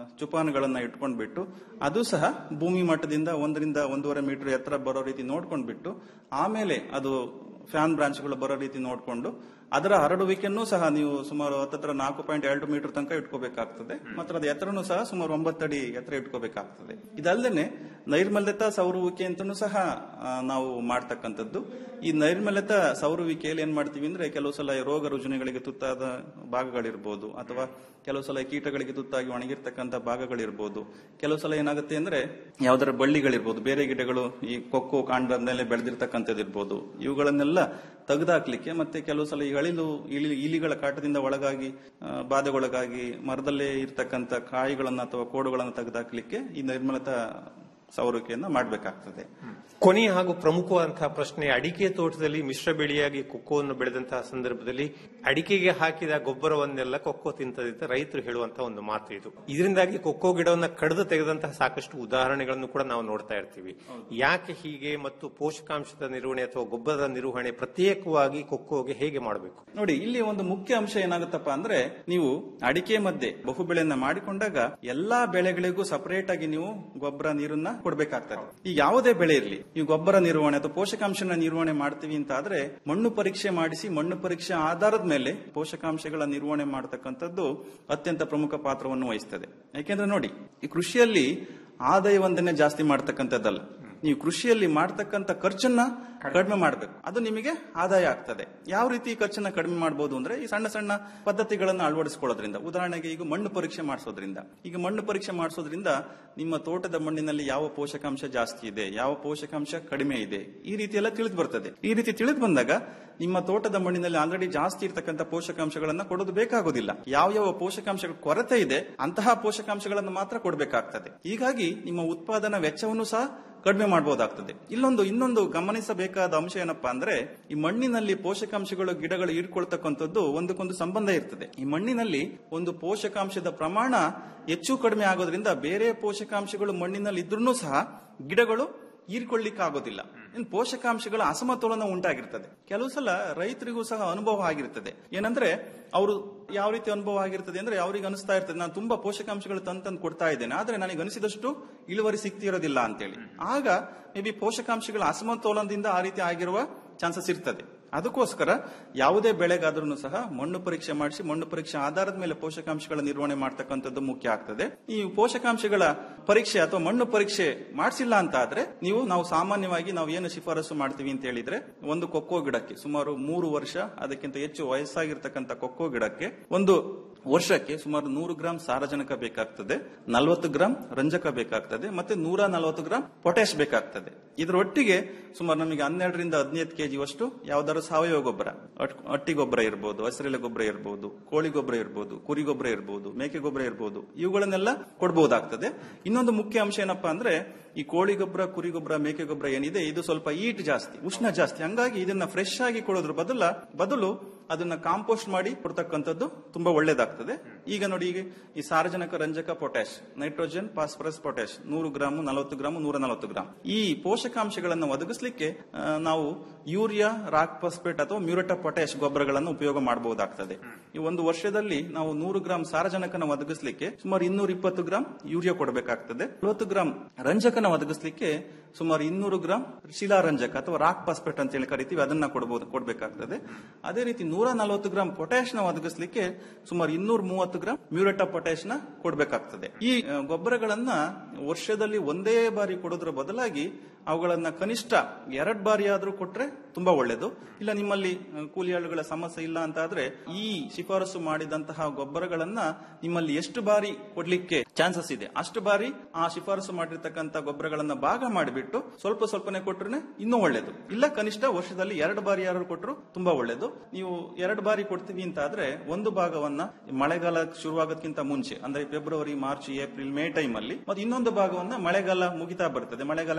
ಚುಪಾನುಗಳನ್ನ ಇಟ್ಕೊಂಡ್ಬಿಟ್ಟು ಅದು ಸಹ ಭೂಮಿ ಮಟ್ಟದಿಂದ ಒಂದರಿಂದ ಒಂದೂವರೆ ಮೀಟರ್ ಎತ್ತರ ಬರೋ ರೀತಿ ನೋಡ್ಕೊಂಡ್ಬಿಟ್ಟು ಆಮೇಲೆ ಅದು ಫ್ಯಾನ್ ಬ್ರಾಂಚ್ಗಳು ಬರೋ ರೀತಿ ನೋಡ್ಕೊಂಡು ಅದರ ಹರಡುವಿಕೆಯನ್ನು ಸಹ ನೀವು ಸುಮಾರು ಹತ್ತತ್ರ ನಾಲ್ಕು ಪಾಯಿಂಟ್ ಎರಡು ಮೀಟರ್ ತನಕ ಇಟ್ಕೋಬೇಕಾಗ್ತದೆ ಮತ್ತು ಅದ ಎತ್ತರನು ಸಹ ಸುಮಾರು ಒಂಬತ್ತಡಿ ಎತ್ತರ ಇಟ್ಕೋಬೇಕಾಗ್ತದೆ ಇದಲ್ಲದೆ ನೈರ್ಮಲ್ಯತಾ ಸೌರುವಿಕೆ ಅಂತಲೂ ಸಹ ಆ, ನಾವು ಮಾಡ್ತಕ್ಕಂಥದ್ದು ಈ ನೈರ್ಮಲ್ಯತಾ ಸೌರುವಿಕೆಯಲ್ಲಿ ಏನ್ ಮಾಡ್ತೀವಿ ಅಂದ್ರೆ ಕೆಲವು ಸಲ ರೋಗ ರುಜಿನಗಳಿಗೆ ತುತ್ತಾದ ಭಾಗಗಳಿರ್ಬೋದು ಅಥವಾ ಕೆಲವು ಸಲ ಕೀಟಗಳಿಗೆ ತುತ್ತಾಗಿ ಒಣಗಿರ್ತಕ್ಕಂಥ ಭಾಗಗಳಿರ್ಬೋದು ಕೆಲವು ಸಲ ಏನಾಗುತ್ತೆ ಅಂದ್ರೆ ಯಾವ್ದಾರ ಬಳ್ಳಿಗಳಿರ್ಬೋದು ಬೇರೆ ಗಿಡಗಳು ಈ ಕೊಕ್ಕೋ ಕಾಂಡದ ಮೇಲೆ ಬೆಳೆದಿರ್ತಕ್ಕಂಥದ್ದು ಇರ್ಬೋದು ಇವುಗಳನ್ನೆಲ್ಲ ತೆಗೆದಾಕ್ಲಿಕ್ಕೆ ಮತ್ತೆ ಕೆಲವು ಸಲ ಈ ಅಳಿಲು ಇಲಿ ಇಲಿಗಳ ಕಾಟದಿಂದ ಒಳಗಾಗಿ ಆ, ಬಾಧೆಗೊಳಗಾಗಿ ಮರದಲ್ಲೇ ಇರ್ತಕ್ಕಂಥ ಕಾಯಿಗಳನ್ನ ಅಥವಾ ಕೋಡುಗಳನ್ನ ತೆಗೆದಾಕ್ಲಿಕ್ಕೆ ಈ ನಿರ್ಮಲತಾ ಸೌರುವಿಕೆಯನ್ನ ಮಾಡಬೇಕಾಗ್ತದೆ
ಕೊನೆಯ ಹಾಗೂ ಪ್ರಮುಖವಾದಂತಹ ಪ್ರಶ್ನೆ ಅಡಿಕೆ ತೋಟದಲ್ಲಿ ಮಿಶ್ರ ಬೆಳೆಯಾಗಿ ಕೊಕ್ಕೋವನ್ನು ಬೆಳೆದಂತಹ ಸಂದರ್ಭದಲ್ಲಿ ಅಡಿಕೆಗೆ ಹಾಕಿದ ಗೊಬ್ಬರವನ್ನೆಲ್ಲ ಕೊಕ್ಕೋ ತಿಂತದಂತೆ ರೈತರು ಹೇಳುವಂತಹ ಒಂದು ಮಾತು ಇದು ಇದರಿಂದಾಗಿ ಕೊಕ್ಕೋ ಗಿಡವನ್ನ ಕಡಿದು ತೆಗೆದಂತಹ ಸಾಕಷ್ಟು ಉದಾಹರಣೆಗಳನ್ನು ಕೂಡ ನಾವು ನೋಡ್ತಾ ಇರ್ತೀವಿ ಯಾಕೆ ಹೀಗೆ ಮತ್ತು ಪೋಷಕಾಂಶದ ನಿರ್ವಹಣೆ ಅಥವಾ ಗೊಬ್ಬರದ ನಿರ್ವಹಣೆ ಪ್ರತ್ಯೇಕವಾಗಿ ಕೊಕ್ಕೋಗೆ ಹೇಗೆ ಮಾಡಬೇಕು
ನೋಡಿ ಇಲ್ಲಿ ಒಂದು ಮುಖ್ಯ ಅಂಶ ಏನಾಗುತ್ತಪ್ಪ ಅಂದ್ರೆ ನೀವು ಅಡಿಕೆ ಮಧ್ಯೆ ಬಹುಬೆಳೆಯನ್ನ ಮಾಡಿಕೊಂಡಾಗ ಎಲ್ಲಾ ಬೆಳೆಗಳಿಗೂ ಸಪರೇಟ್ ಆಗಿ ನೀವು ಗೊಬ್ಬರ ನೀರನ್ನ ಕೊಡ್ಬೇಕಾಗ್ತದೆ ಈ ಯಾವುದೇ ಬೆಳೆ ಇರಲಿ ನೀವು ಗೊಬ್ಬರ ನಿರ್ವಹಣೆ ಅಥವಾ ಪೋಷಕಾಂಶನ ನಿರ್ವಹಣೆ ಮಾಡ್ತೀವಿ ಅಂತ ಆದ್ರೆ ಮಣ್ಣು ಪರೀಕ್ಷೆ ಮಾಡಿಸಿ ಮಣ್ಣು ಪರೀಕ್ಷೆ ಆಧಾರದ ಮೇಲೆ ಪೋಷಕಾಂಶಗಳ ನಿರ್ವಹಣೆ ಮಾಡತಕ್ಕಂಥದ್ದು ಅತ್ಯಂತ ಪ್ರಮುಖ ಪಾತ್ರವನ್ನು ವಹಿಸ್ತದೆ ಯಾಕೆಂದ್ರೆ ನೋಡಿ ಈ ಕೃಷಿಯಲ್ಲಿ ಆದಾಯವೊಂದನ್ನೇ ಜಾಸ್ತಿ ಮಾಡ್ತಕ್ಕಂಥದ್ದಲ್ಲ ನೀವು ಕೃಷಿಯಲ್ಲಿ ಮಾಡ್ತಕ್ಕಂಥ ಖರ್ಚನ್ನ ಕಡಿಮೆ ಮಾಡಬೇಕು ಅದು ನಿಮಗೆ ಆದಾಯ ಆಗ್ತದೆ ಯಾವ ರೀತಿ ಖರ್ಚನ್ನ ಕಡಿಮೆ ಮಾಡಬಹುದು ಅಂದ್ರೆ ಈ ಸಣ್ಣ ಸಣ್ಣ ಪದ್ಧತಿಗಳನ್ನು ಅಳವಡಿಸಿಕೊಳ್ಳೋದ್ರಿಂದ ಉದಾಹರಣೆಗೆ ಈಗ ಮಣ್ಣು ಪರೀಕ್ಷೆ ಮಾಡಿಸೋದ್ರಿಂದ ಈಗ ಮಣ್ಣು ಪರೀಕ್ಷೆ ಮಾಡಿಸೋದ್ರಿಂದ ನಿಮ್ಮ ತೋಟದ ಮಣ್ಣಿನಲ್ಲಿ ಯಾವ ಪೋಷಕಾಂಶ ಜಾಸ್ತಿ ಇದೆ ಯಾವ ಪೋಷಕಾಂಶ ಕಡಿಮೆ ಇದೆ ಈ ರೀತಿ ಎಲ್ಲ ತಿಳಿದು ಬರ್ತದೆ ಈ ರೀತಿ ತಿಳಿದು ಬಂದಾಗ ನಿಮ್ಮ ತೋಟದ ಮಣ್ಣಿನಲ್ಲಿ ಆಲ್ರೆಡಿ ಜಾಸ್ತಿ ಇರ್ತಕ್ಕಂಥ ಪೋಷಕಾಂಶಗಳನ್ನ ಕೊಡೋದು ಬೇಕಾಗೋದಿಲ್ಲ ಯಾವ ಯಾವ ಪೋಷಕಾಂಶಗಳ ಕೊರತೆ ಇದೆ ಅಂತಹ ಪೋಷಕಾಂಶಗಳನ್ನು ಮಾತ್ರ ಕೊಡಬೇಕಾಗ್ತದೆ ಹೀಗಾಗಿ ನಿಮ್ಮ ಉತ್ಪಾದನಾ ವೆಚ್ಚವನ್ನು ಸಹ ಕಡಿಮೆ ಮಾಡಬಹುದಾಗ್ತದೆ ಇಲ್ಲೊಂದು ಇನ್ನೊಂದು ಗಮನಿಸಬೇಕಾದ ಅಂಶ ಏನಪ್ಪಾ ಅಂದ್ರೆ ಈ ಮಣ್ಣಿನಲ್ಲಿ ಪೋಷಕಾಂಶಗಳು ಗಿಡಗಳು ಹೀರ್ಕೊಳ್ತಕ್ಕಂಥದ್ದು ಒಂದಕ್ಕೊಂದು ಸಂಬಂಧ ಇರ್ತದೆ ಈ ಮಣ್ಣಿನಲ್ಲಿ ಒಂದು ಪೋಷಕಾಂಶದ ಪ್ರಮಾಣ ಹೆಚ್ಚು ಕಡಿಮೆ ಆಗೋದ್ರಿಂದ ಬೇರೆ ಪೋಷಕಾಂಶಗಳು ಮಣ್ಣಿನಲ್ಲಿ ಇದ್ರೂ ಸಹ ಗಿಡಗಳು ಹೀರ್ಕೊಳ್ಳಿಕ್ಕೆ ಆಗೋದಿಲ್ಲ ಇನ್ನು ಪೋಷಕಾಂಶಗಳ ಅಸಮತೋಲನ ಉಂಟಾಗಿರ್ತದೆ ಕೆಲವು ಸಲ ರೈತರಿಗೂ ಸಹ ಅನುಭವ ಆಗಿರ್ತದೆ ಏನಂದ್ರೆ ಅವರು ಯಾವ ರೀತಿ ಅನುಭವ ಆಗಿರ್ತದೆ ಅಂದ್ರೆ ಅವ್ರಿಗೆ ಅನಿಸ್ತಾ ಇರ್ತದೆ ನಾನು ತುಂಬಾ ಪೋಷಕಾಂಶಗಳು ತಂದು ತಂದು ಕೊಡ್ತಾ ಇದ್ದೇನೆ ಆದ್ರೆ ನನಗೆ ಅನಿಸಿದಷ್ಟು ಇಳುವರಿ ಸಿಗ್ತಿರೋದಿಲ್ಲ ಅಂತೇಳಿ ಆಗ ಮೇ ಬಿ ಪೋಷಕಾಂಶಗಳ ಅಸಮತೋಲನದಿಂದ ಆ ರೀತಿ ಆಗಿರುವ ಚಾನ್ಸಸ್ ಇರ್ತದೆ ಅದಕ್ಕೋಸ್ಕರ ಯಾವುದೇ ಬೆಳೆಗಾದ್ರೂ ಸಹ ಮಣ್ಣು ಪರೀಕ್ಷೆ ಮಾಡಿಸಿ ಮಣ್ಣು ಪರೀಕ್ಷೆ ಆಧಾರದ ಮೇಲೆ ಪೋಷಕಾಂಶಗಳ ನಿರ್ವಹಣೆ ಮಾಡ್ತಕ್ಕಂಥದ್ದು ಮುಖ್ಯ ಆಗ್ತದೆ ಈ ಪೋಷಕಾಂಶಗಳ ಪರೀಕ್ಷೆ ಅಥವಾ ಮಣ್ಣು ಪರೀಕ್ಷೆ ಮಾಡಿಸಿಲ್ಲ ಅಂತ ಆದ್ರೆ ನೀವು ನಾವು ಸಾಮಾನ್ಯವಾಗಿ ನಾವು ಏನು ಶಿಫಾರಸು ಮಾಡ್ತೀವಿ ಅಂತ ಹೇಳಿದ್ರೆ ಒಂದು ಕೊಕ್ಕೋ ಗಿಡಕ್ಕೆ ಸುಮಾರು ಮೂರು ವರ್ಷ ಅದಕ್ಕಿಂತ ಹೆಚ್ಚು ವಯಸ್ಸಾಗಿರ್ತಕ್ಕಂಥ ಕೊಕ್ಕೋ ಗಿಡಕ್ಕೆ ಒಂದು ವರ್ಷಕ್ಕೆ ಸುಮಾರು ನೂರು ಗ್ರಾಂ ಸಾರಜನಕ ಬೇಕಾಗ್ತದೆ ನಲವತ್ತು ಗ್ರಾಂ ರಂಜಕ ಬೇಕಾಗ್ತದೆ ಮತ್ತೆ ನೂರ ನಲವತ್ತು ಗ್ರಾಂ ಪೊಟ್ಯಾಶ್ ಬೇಕಾಗ್ತದೆ ಇದರೊಟ್ಟಿಗೆ ಸುಮಾರು ನಮಗೆ ಹನ್ನೆರಡರಿಂದ ಹದಿನೈದು ಕೆಜಿಯಷ್ಟು ಯಾವ್ದಾದ್ರು ಸಾವಯವ ಗೊಬ್ಬರ ಅಟ್- ಹಟ್ಟಿ ಗೊಬ್ಬರ ಇರ್ಬೋದು ಹಸಿರೆಲೆ ಗೊಬ್ಬರ ಇರ್ಬೋದು ಕೋಳಿ ಗೊಬ್ಬರ ಇರ್ಬೋದು ಕುರಿ ಗೊಬ್ಬರ ಇರ್ಬೋದು ಮೇಕೆ ಗೊಬ್ಬರ ಇರ್ಬೋದು ಇವುಗಳನ್ನೆಲ್ಲ ಕೊಡಬಹುದಾಗ್ತದೆ ಇನ್ನೊಂದು ಮುಖ್ಯ ಅಂಶ ಏನಪ್ಪಾ ಅಂದ್ರೆ ಈ ಕೋಳಿ ಗೊಬ್ಬರ ಕುರಿ ಗೊಬ್ಬರ ಮೇಕೆ ಗೊಬ್ಬರ ಏನಿದೆ ಇದು ಸ್ವಲ್ಪ ಈಟ್ ಜಾಸ್ತಿ ಉಷ್ಣ ಜಾಸ್ತಿ ಹಂಗಾಗಿ ಇದನ್ನ ಫ್ರೆಶ್ ಆಗಿ ಕೊಡೋದ್ರ ಬದಲ ಬದಲು ಅದನ್ನ ಕಾಂಪೋಸ್ಟ್ ಮಾಡಿ ಕೊಡ್ತಕ್ಕಂಥದ್ದು ತುಂಬಾ ಒಳ್ಳೇದಾಗ್ತದೆ ಈಗ ನೋಡಿ ಈಗ ಈ ಸಾರಜನಕ ರಂಜಕ ಪೊಟ್ಯಾಶ್ ನೈಟ್ರೋಜನ್ ಫಾಸ್ಫರಸ್ ಪೊಟ್ಯಾಶ್ ನೂರು ಗ್ರಾಮ್ ನಲವತ್ತು ಗ್ರಾಮ್ ನೂರ ನಲವತ್ತು ಗ್ರಾಮ್ ಈ ಪೋಷಕಾಂಶಗಳನ್ನು ಒದಗಿಸಲಿಕ್ಕೆ ಆ, ನಾವು ಯೂರಿಯಾ ರಾಕ್ ಫಾಸ್ಫೇಟ್ ಅಥವಾ ಮ್ಯೂರಟ ಪೊಟ್ಯಾಶ್ ಗೊಬ್ಬರಗಳನ್ನು ಉಪಯೋಗ ಮಾಡಬಹುದಾಗ್ತದೆ ಈ ಒಂದು ವರ್ಷದಲ್ಲಿ ನಾವು ನೂರು ಗ್ರಾಂ ಸಾರಜನಕನ ಒದಗಿಸಲಿಕ್ಕೆ ಸುಮಾರು ಇನ್ನೂರ ಇಪ್ಪತ್ತು ಗ್ರಾಂ ಯೂರಿಯಾ ಕೊಡಬೇಕಾಗ್ತದೆ ನಲವತ್ತು ಗ್ರಾಂ ರಂಜಕನ ಒದಗಿಸಲಿಕ್ಕೆ ಸುಮಾರು ಇನ್ನೂರು ಗ್ರಾಂ ಶಿಲಾರಂಜಕ ಅಥವಾ ರಾಕ್ ಫಾಸ್ಫೇಟ್ ಅಂತ ಹೇಳಿ ಕರಿತೀವಿ ಅದನ್ನ ಕೊಡಬಹುದು ಕೊಡಬೇಕಾಗ್ತದೆ ಅದೇ ರೀತಿ ನೂರ ನಲವತ್ತು ಗ್ರಾಂ ಪೊಟ್ಯಾಶ್ ನ ಒದಗಿಸಲಿಕ್ಕೆ ಸುಮಾರು ಇನ್ನೂರ ಮೂವತ್ತು ಗ್ರಾಂ ಮ್ಯೂರಟ ಪೊಟ್ಯಾಶ್ ನ ಕೊಡಬೇಕಾಗ್ತದೆ ಈ ಆ, ಗೊಬ್ಬರಗಳನ್ನ ವರ್ಷದಲ್ಲಿ ಒಂದೇ ಬಾರಿ ಕೊಡೋದ್ರ ಬದಲಾಗಿ ಅವುಗಳನ್ನ ಕನಿಷ್ಠ ಎರಡ್ ಬಾರಿ ಆದ್ರೂ ಕೊಟ್ರೆ ತುಂಬಾ ಒಳ್ಳೇದು ಇಲ್ಲ ನಿಮ್ಮಲ್ಲಿ ಆ, ಕೂಲಿ ಆಳುಗಳ ಸಮಸ್ಯೆ ಇಲ್ಲ ಅಂತ ಆದ್ರೆ ಈ ಶಿಫಾರಸು ಮಾಡಿದಂತಹ ಗೊಬ್ಬರಗಳನ್ನ ನಿಮ್ಮಲ್ಲಿ ಎಷ್ಟು ಬಾರಿ ಕೊಡ್ಲಿಕ್ಕೆ ಚಾನ್ಸಸ್ ಇದೆ ಅಷ್ಟು ಬಾರಿ ಆ ಶಿಫಾರಸು ಮಾಡಿರ್ತಕ್ಕಂಥ ಗೊಬ್ಬರಗಳನ್ನ ಭಾಗ ಮಾಡಿಬಿಟ್ಟು ಸ್ವಲ್ಪ ಸ್ವಲ್ಪನೇ ಕೊಟ್ರೆ ಇನ್ನೂ ಒಳ್ಳೇದು ಇಲ್ಲ ಕನಿಷ್ಠ ವರ್ಷದಲ್ಲಿ ಎರಡು ಬಾರಿ ಯಾರು ಕೊಟ್ಟರು ತುಂಬಾ ಒಳ್ಳೇದು ನೀವು ಎರಡು ಬಾರಿ ಕೊಡ್ತೀವಿ ಅಂತ ಆದ್ರೆ ಒಂದು ಭಾಗವನ್ನ ಮಳೆಗಾಲ ಶುರುವಾಗೋದಕ್ಕಿಂತ ಮುಂಚೆ ಅಂದ್ರೆ February March April May time ಅಲ್ಲಿ ಮತ್ತೆ ಇನ್ನೊಂದು ಭಾಗವನ್ನ ಮಳೆಗಾಲ ಮುಗಿತಾ ಬರ್ತದೆ ಮಳೆಗಾಲ ಕಡಿಮೆ ಆಗ್ತಾ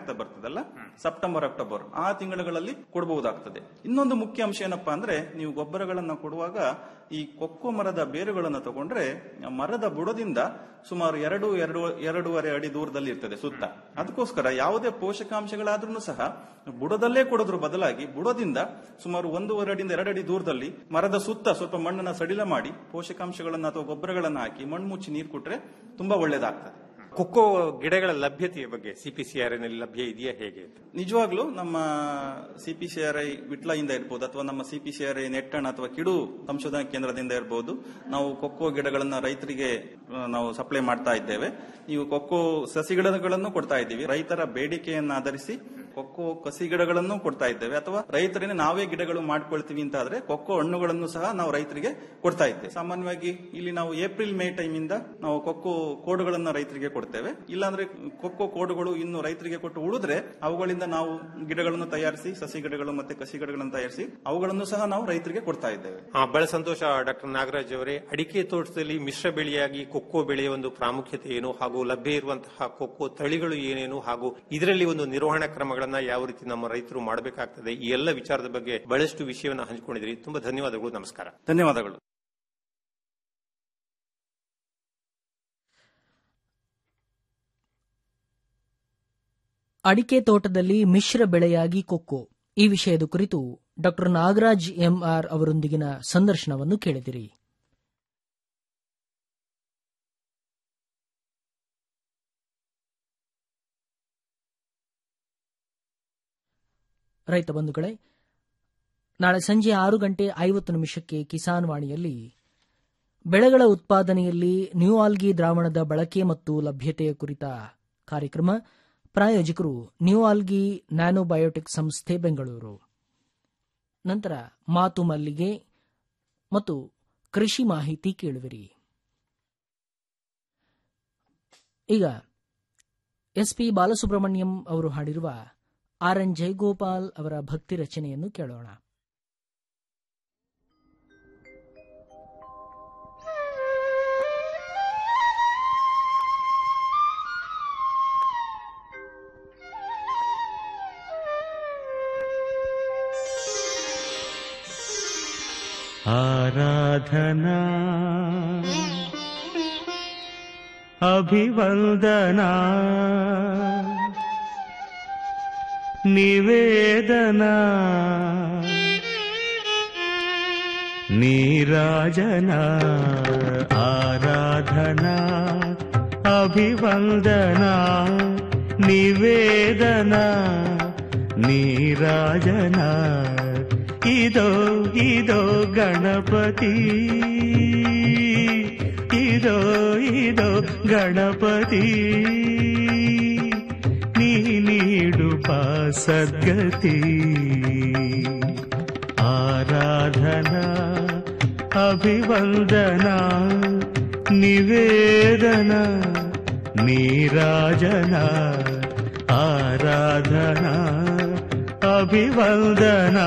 ಆಗ್ತಾ ಬರ್ತದಲ್ಲ ಸೆಪ್ಟೆಂಬರ್ ಅಕ್ಟೋಬರ್ ಆ ತಿಂಗಳುಗಳಲ್ಲಿ ಕೊಡಬಹುದಾಗ್ತದೆ ಇನ್ನೊಂದು ಮುಖ್ಯ ಅಂಶ ಏನಪ್ಪಾ ಅಂದ್ರೆ ನೀವು ಗೊಬ್ಬರಗಳನ್ನ ಕೊಡುವಾಗ ಈ ಕೊಕ್ಕೋ ಮರದ ಬೇರುಗಳನ್ನ ತಗೊಂಡ್ರೆ ಆ ಮರದ ಬುಡದಿಂದ ಸುಮಾರು ಎರಡು ಎರಡು ಎರಡೂವರೆ ಅಡಿ ದೂರದಲ್ಲಿ ಇರ್ತದೆ ಸುತ್ತ ಅದಕ್ಕೋಸ್ಕರ ಯಾವುದೇ ಪೋಷಕಾಂಶಗಳಾದ್ರೂ ಸಹ ಬುಡದಲ್ಲೇ ಕೊಡೋದ್ರ ಬದಲಾಗಿ ಬುಡದಿಂದ ಸುಮಾರು ಒಂದೂವರೆ ಅಡಿಯಿಂದ ಎರಡು ಅಡಿ ದೂರದಲ್ಲಿ ಮರದ ಸುತ್ತ ಸ್ವಲ್ಪ ಮಣ್ಣನ್ನ ಸಡಿಲ ಮಾಡಿ ಪೋಷಕಾಂಶಗಳನ್ನ ಅಥವಾ ಗೊಬ್ಬರಗಳನ್ನ ಹಾಕಿ ಮಣ್ಣು ಮುಚ್ಚಿ ನೀರು ಕೊಟ್ರೆ ತುಂಬಾ ಒಳ್ಳೇದಾಗ್ತದೆ
ಕೊಕ್ಕೋ ಗಿಡಗಳ ಲಭ್ಯತೆಯ ಬಗ್ಗೆ ಸಿಪಿಸಿಆರ್ ನಲ್ಲಿ ಲಭ್ಯ ಇದೆಯಾ ಹೇಗೆ
ನಿಜವಾಗ್ಲೂ ನಮ್ಮ ಸಿಪಿಸಿಆರ್ಐ ವಿಟ್ಲಾಯಿಂದ ಇರ್ಬೋದು ಅಥವಾ ನಮ್ಮ ಸಿಪಿಸಿಆರ್ಐ ನೆಟ್ಟಣ ಅಥವಾ ಕಿಡು ಸಂಶೋಧನಾ ಕೇಂದ್ರದಿಂದ ಇರಬಹುದು ನಾವು ಕೊಕ್ಕೋ ಗಿಡಗಳನ್ನ ರೈತರಿಗೆ ಆ, ನಾವು ಸಪ್ಲೈ ಮಾಡ್ತಾ ಇದ್ದೇವೆ ನೀವು ಕೊಕ್ಕೋ ಸಸಿ ಗಿಡಗಳನ್ನು ಕೊಡ್ತಾ ಇದ್ದೀವಿ ರೈತರ ಬೇಡಿಕೆಯನ್ನು ಆಧರಿಸಿ ಕೊಕ್ಕೋ ಕಸಿ ಗಿಡಗಳನ್ನು ಕೊಡ್ತಾ ಇದ್ದೇವೆ ಅಥವಾ ರೈತರನ್ನೇ ನಾವೇ ಗಿಡಗಳು ಮಾಡ್ಕೊಳ್ತೀವಿ ಅಂತ ಆದ್ರೆ ಕೊಕ್ಕೋ ಹಣ್ಣುಗಳನ್ನು ಸಹ ನಾವು ರೈತರಿಗೆ ಕೊಡ್ತಾ ಇದ್ದೇವೆ ಸಾಮಾನ್ಯವಾಗಿ ಇಲ್ಲಿ ನಾವು ಏಪ್ರಿಲ್ ಮೇ ಟೈಮ್ ಇಂದ ನಾವು ಕೊಕ್ಕೋ ಕೋಡುಗಳನ್ನ ರೈತರಿಗೆ ಕೊಡ್ತೇವೆ ಇಲ್ಲಾಂದ್ರೆ ಕೊಕ್ಕೋ ಕೋಡುಗಳು ಇನ್ನು ರೈತರಿಗೆ ಕೊಟ್ಟು ಉಳಿದ್ರೆ ಅವುಗಳಿಂದ ನಾವು ಗಿಡಗಳನ್ನು ತಯಾರಿಸಿ ಸಸಿ ಗಿಡಗಳು ಮತ್ತೆ ಕಸಿ ಗಿಡಗಳನ್ನು ತಯಾರಿಸಿ ಅವುಗಳನ್ನು ಸಹ ನಾವು ರೈತರಿಗೆ ಕೊಡ್ತಾ ಇದ್ದೇವೆ
ಆ, ಬಹಳ ಸಂತೋಷ ಡಾಕ್ಟರ್ ನಾಗರಾಜ್ ಅವರೇ ಅಡಿಕೆ ತೋಟದಲ್ಲಿ ಮಿಶ್ರ ಬೆಳೆಯಾಗಿ ಕೊಕ್ಕೋ ಬೆಳೆಯ ಒಂದು ಪ್ರಾಮುಖ್ಯತೆ ಏನು ಹಾಗೂ ಲಭ್ಯ ಇರುವಂತಹ ಕೊಕ್ಕೋ ತಳಿಗಳು ಏನೇನು ಹಾಗೂ ಇದರಲ್ಲಿ ಒಂದು ನಿರ್ವಹಣಾ ಕ್ರಮಗಳನ್ನ ಯಾವ ರೀತಿ ನಮ್ಮ ರೈತರು ಮಾಡಬೇಕಾಗ್ತದೆ ಈ ಎಲ್ಲ ವಿಚಾರದ ಬಗ್ಗೆ ಬಹಳಷ್ಟು ವಿಷಯವನ್ನು ಹಂಚಿಕೊಂಡಿದ್ರಿ ತುಂಬಾ ಧನ್ಯವಾದಗಳು ನಮಸ್ಕಾರ
ಧನ್ಯವಾದಗಳು
ಅಡಿಕೆ ತೋಟದಲ್ಲಿ ಮಿಶ್ರ ಬೆಳೆಯಾಗಿ ಕೊಕ್ಕೋ ಈ ವಿಷಯದ ಕುರಿತು ಡಾಕ್ಟರ್ ನಾಗರಾಜ್ ಎಂಆರ್ ಅವರೊಂದಿಗಿನ ಸಂದರ್ಶನವನ್ನು ಕೇಳಿದಿರಿ ರೈತ ಬಂಧುಗಳೇ ನಾಳೆ ಸಂಜೆ ಆರು ಗಂಟೆ ಐವತ್ತು ನಿಮಿಷಕ್ಕೆ ಕಿಸಾನ್ ವಾಣಿಯಲ್ಲಿ ಬೆಳೆಗಳ ಉತ್ಪಾದನೆಯಲ್ಲಿ ನ್ಯೂ ಆಲ್ಗಿ ದ್ರಾವಣದ ಬಳಕೆ ಮತ್ತು ಲಭ್ಯತೆಯ ಕುರಿತ ಕಾರ್ಯಕ್ರಮ ಪ್ರಾಯೋಜಕರು ನ್ಯೂ ಆಲ್ಗಿ ನ್ಯಾನೋಬಯೋಟಿಕ್ ಸಂಸ್ಥೆ ಬೆಂಗಳೂರು ನಂತರ ಮಾತು ಮಲ್ಲಿಗೆ ಮತ್ತು ಕೃಷಿ ಮಾಹಿತಿ ಕೇಳುವಿರಿ ಈಗ ಎಸ್ಪಿ ಬಾಲಸುಬ್ರಹ್ಮಣ್ಯಂ ಅವರು ಹಾಡಿರುವ ಆರ್ ಎನ್ ಜಯಗೋಪಾಲ್ ಅವರ ಭಕ್ತಿ ರಚನೆಯನ್ನು ಕೇಳೋಣ
आराधना अभिवन्दना निवेदना नीराजना आराधना अभिवन्दना निवेदना ನೀರಾಜನ ಇದೋ ಇದೋ ಗಣಪತಿ ಇದೋ ಇದೋ ಗಣಪತಿ ನೀ ನೀಡು ಸದ್ಗತಿ ಆರಾಧನಾ ಅಭಿವಂದನಾ ನಿವೇದನ ನೀರಾಜನ ಆರಾಧನಾ ಅಭಿವಂದನಾ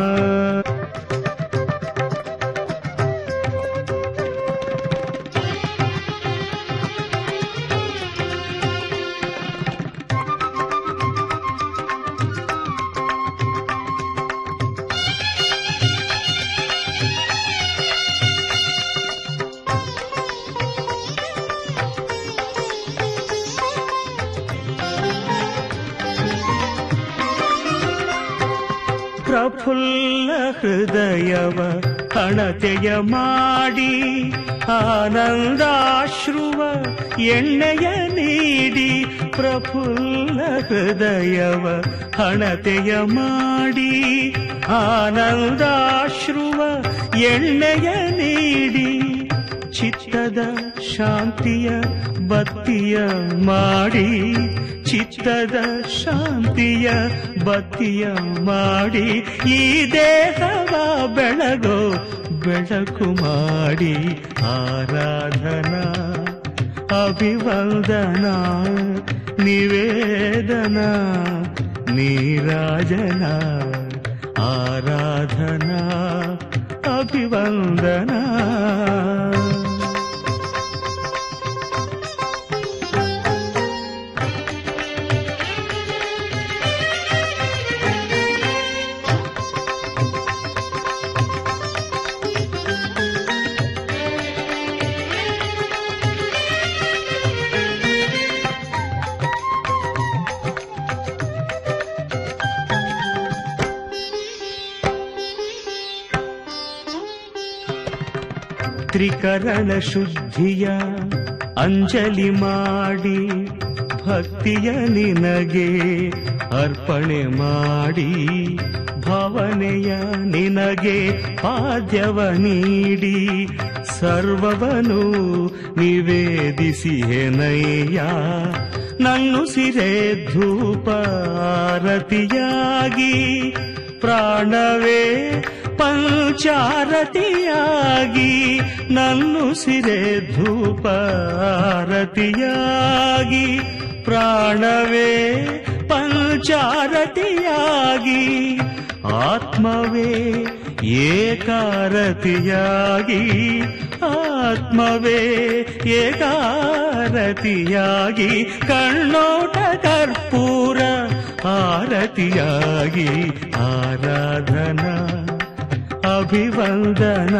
ಪ್ರಫುಲ್ಲ ಹೃದಯವ ಹಣತೆಯ ಮಾಡಿ ಆನಂದಾಶ್ರುವ ಎಣ್ಣೆಯ ನೀಡಿ ಪ್ರಫುಲ್ಲ ಹೃದಯವ ಹಣತೆಯ ಮಾಡಿ ಆನಂದಾಶ್ರುವ ಎಣ್ಣೆಯ ನೀಡಿ ಚಿತ್ತದ ಶಾಂತಿಯ ಬತ್ತಿಯ ಮಾಡಿ ಚಿತ್ತದ ಶಾಂತಿಯ ಬತ್ತಿಯ ಮಾಡಿ ಈ ದೇಹವ ಬೆಳಗೋ ಬೆಳಕು ಮಾಡಿ ಆರಾಧನಾ ಅಭಿವಂದನಾ ನಿವೇದನ ನೀರಾಜನ ಆರಾಧನಾ ಅಭಿವಂದನಾ ತ್ರಿಕರಣ ಶುದ್ಧಿಯ ಅಂಜಲಿ ಮಾಡಿ ಭಕ್ತಿಯ ನಿನಗೆ ಅರ್ಪಣೆ ಮಾಡಿ ಭಾವನೆಯ ನಿನಗೆ ಪಾದ್ಯವ ನೀಡಿ ಸರ್ವವನು ನಿವೇದಿಸಿ ಹೆನಯ್ಯ ನನ್ನು ಸಿರೆ ಧೂಪ ಆರತಿಯಾಗಿ ಪ್ರಾಣವೇ ಪಂಚಾರತಿಯಾಗಿ ನನ್ನು ಸಿರೆ ಧೂಪ ಆರತಿಯಾಗಿ ಪ್ರಾಣವೇ ಪಂಚಾರತಿಯಾಗಿ ಆತ್ಮವೇ ಏಕಾರತಿಯಾಗಿ ಆತ್ಮವೇ ಏಕಾರತಿಯಾಗಿ ಕಣ್ಣೋಟ ಕರ್ಪೂರ ಆರತಿಯಾಗಿ ಆರಾಧನಾ ಅಭಿವಂದನ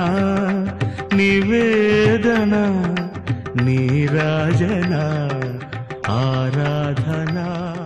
ನಿವೇದನ ನೀರಾಜನ ಆರಾಧನಾ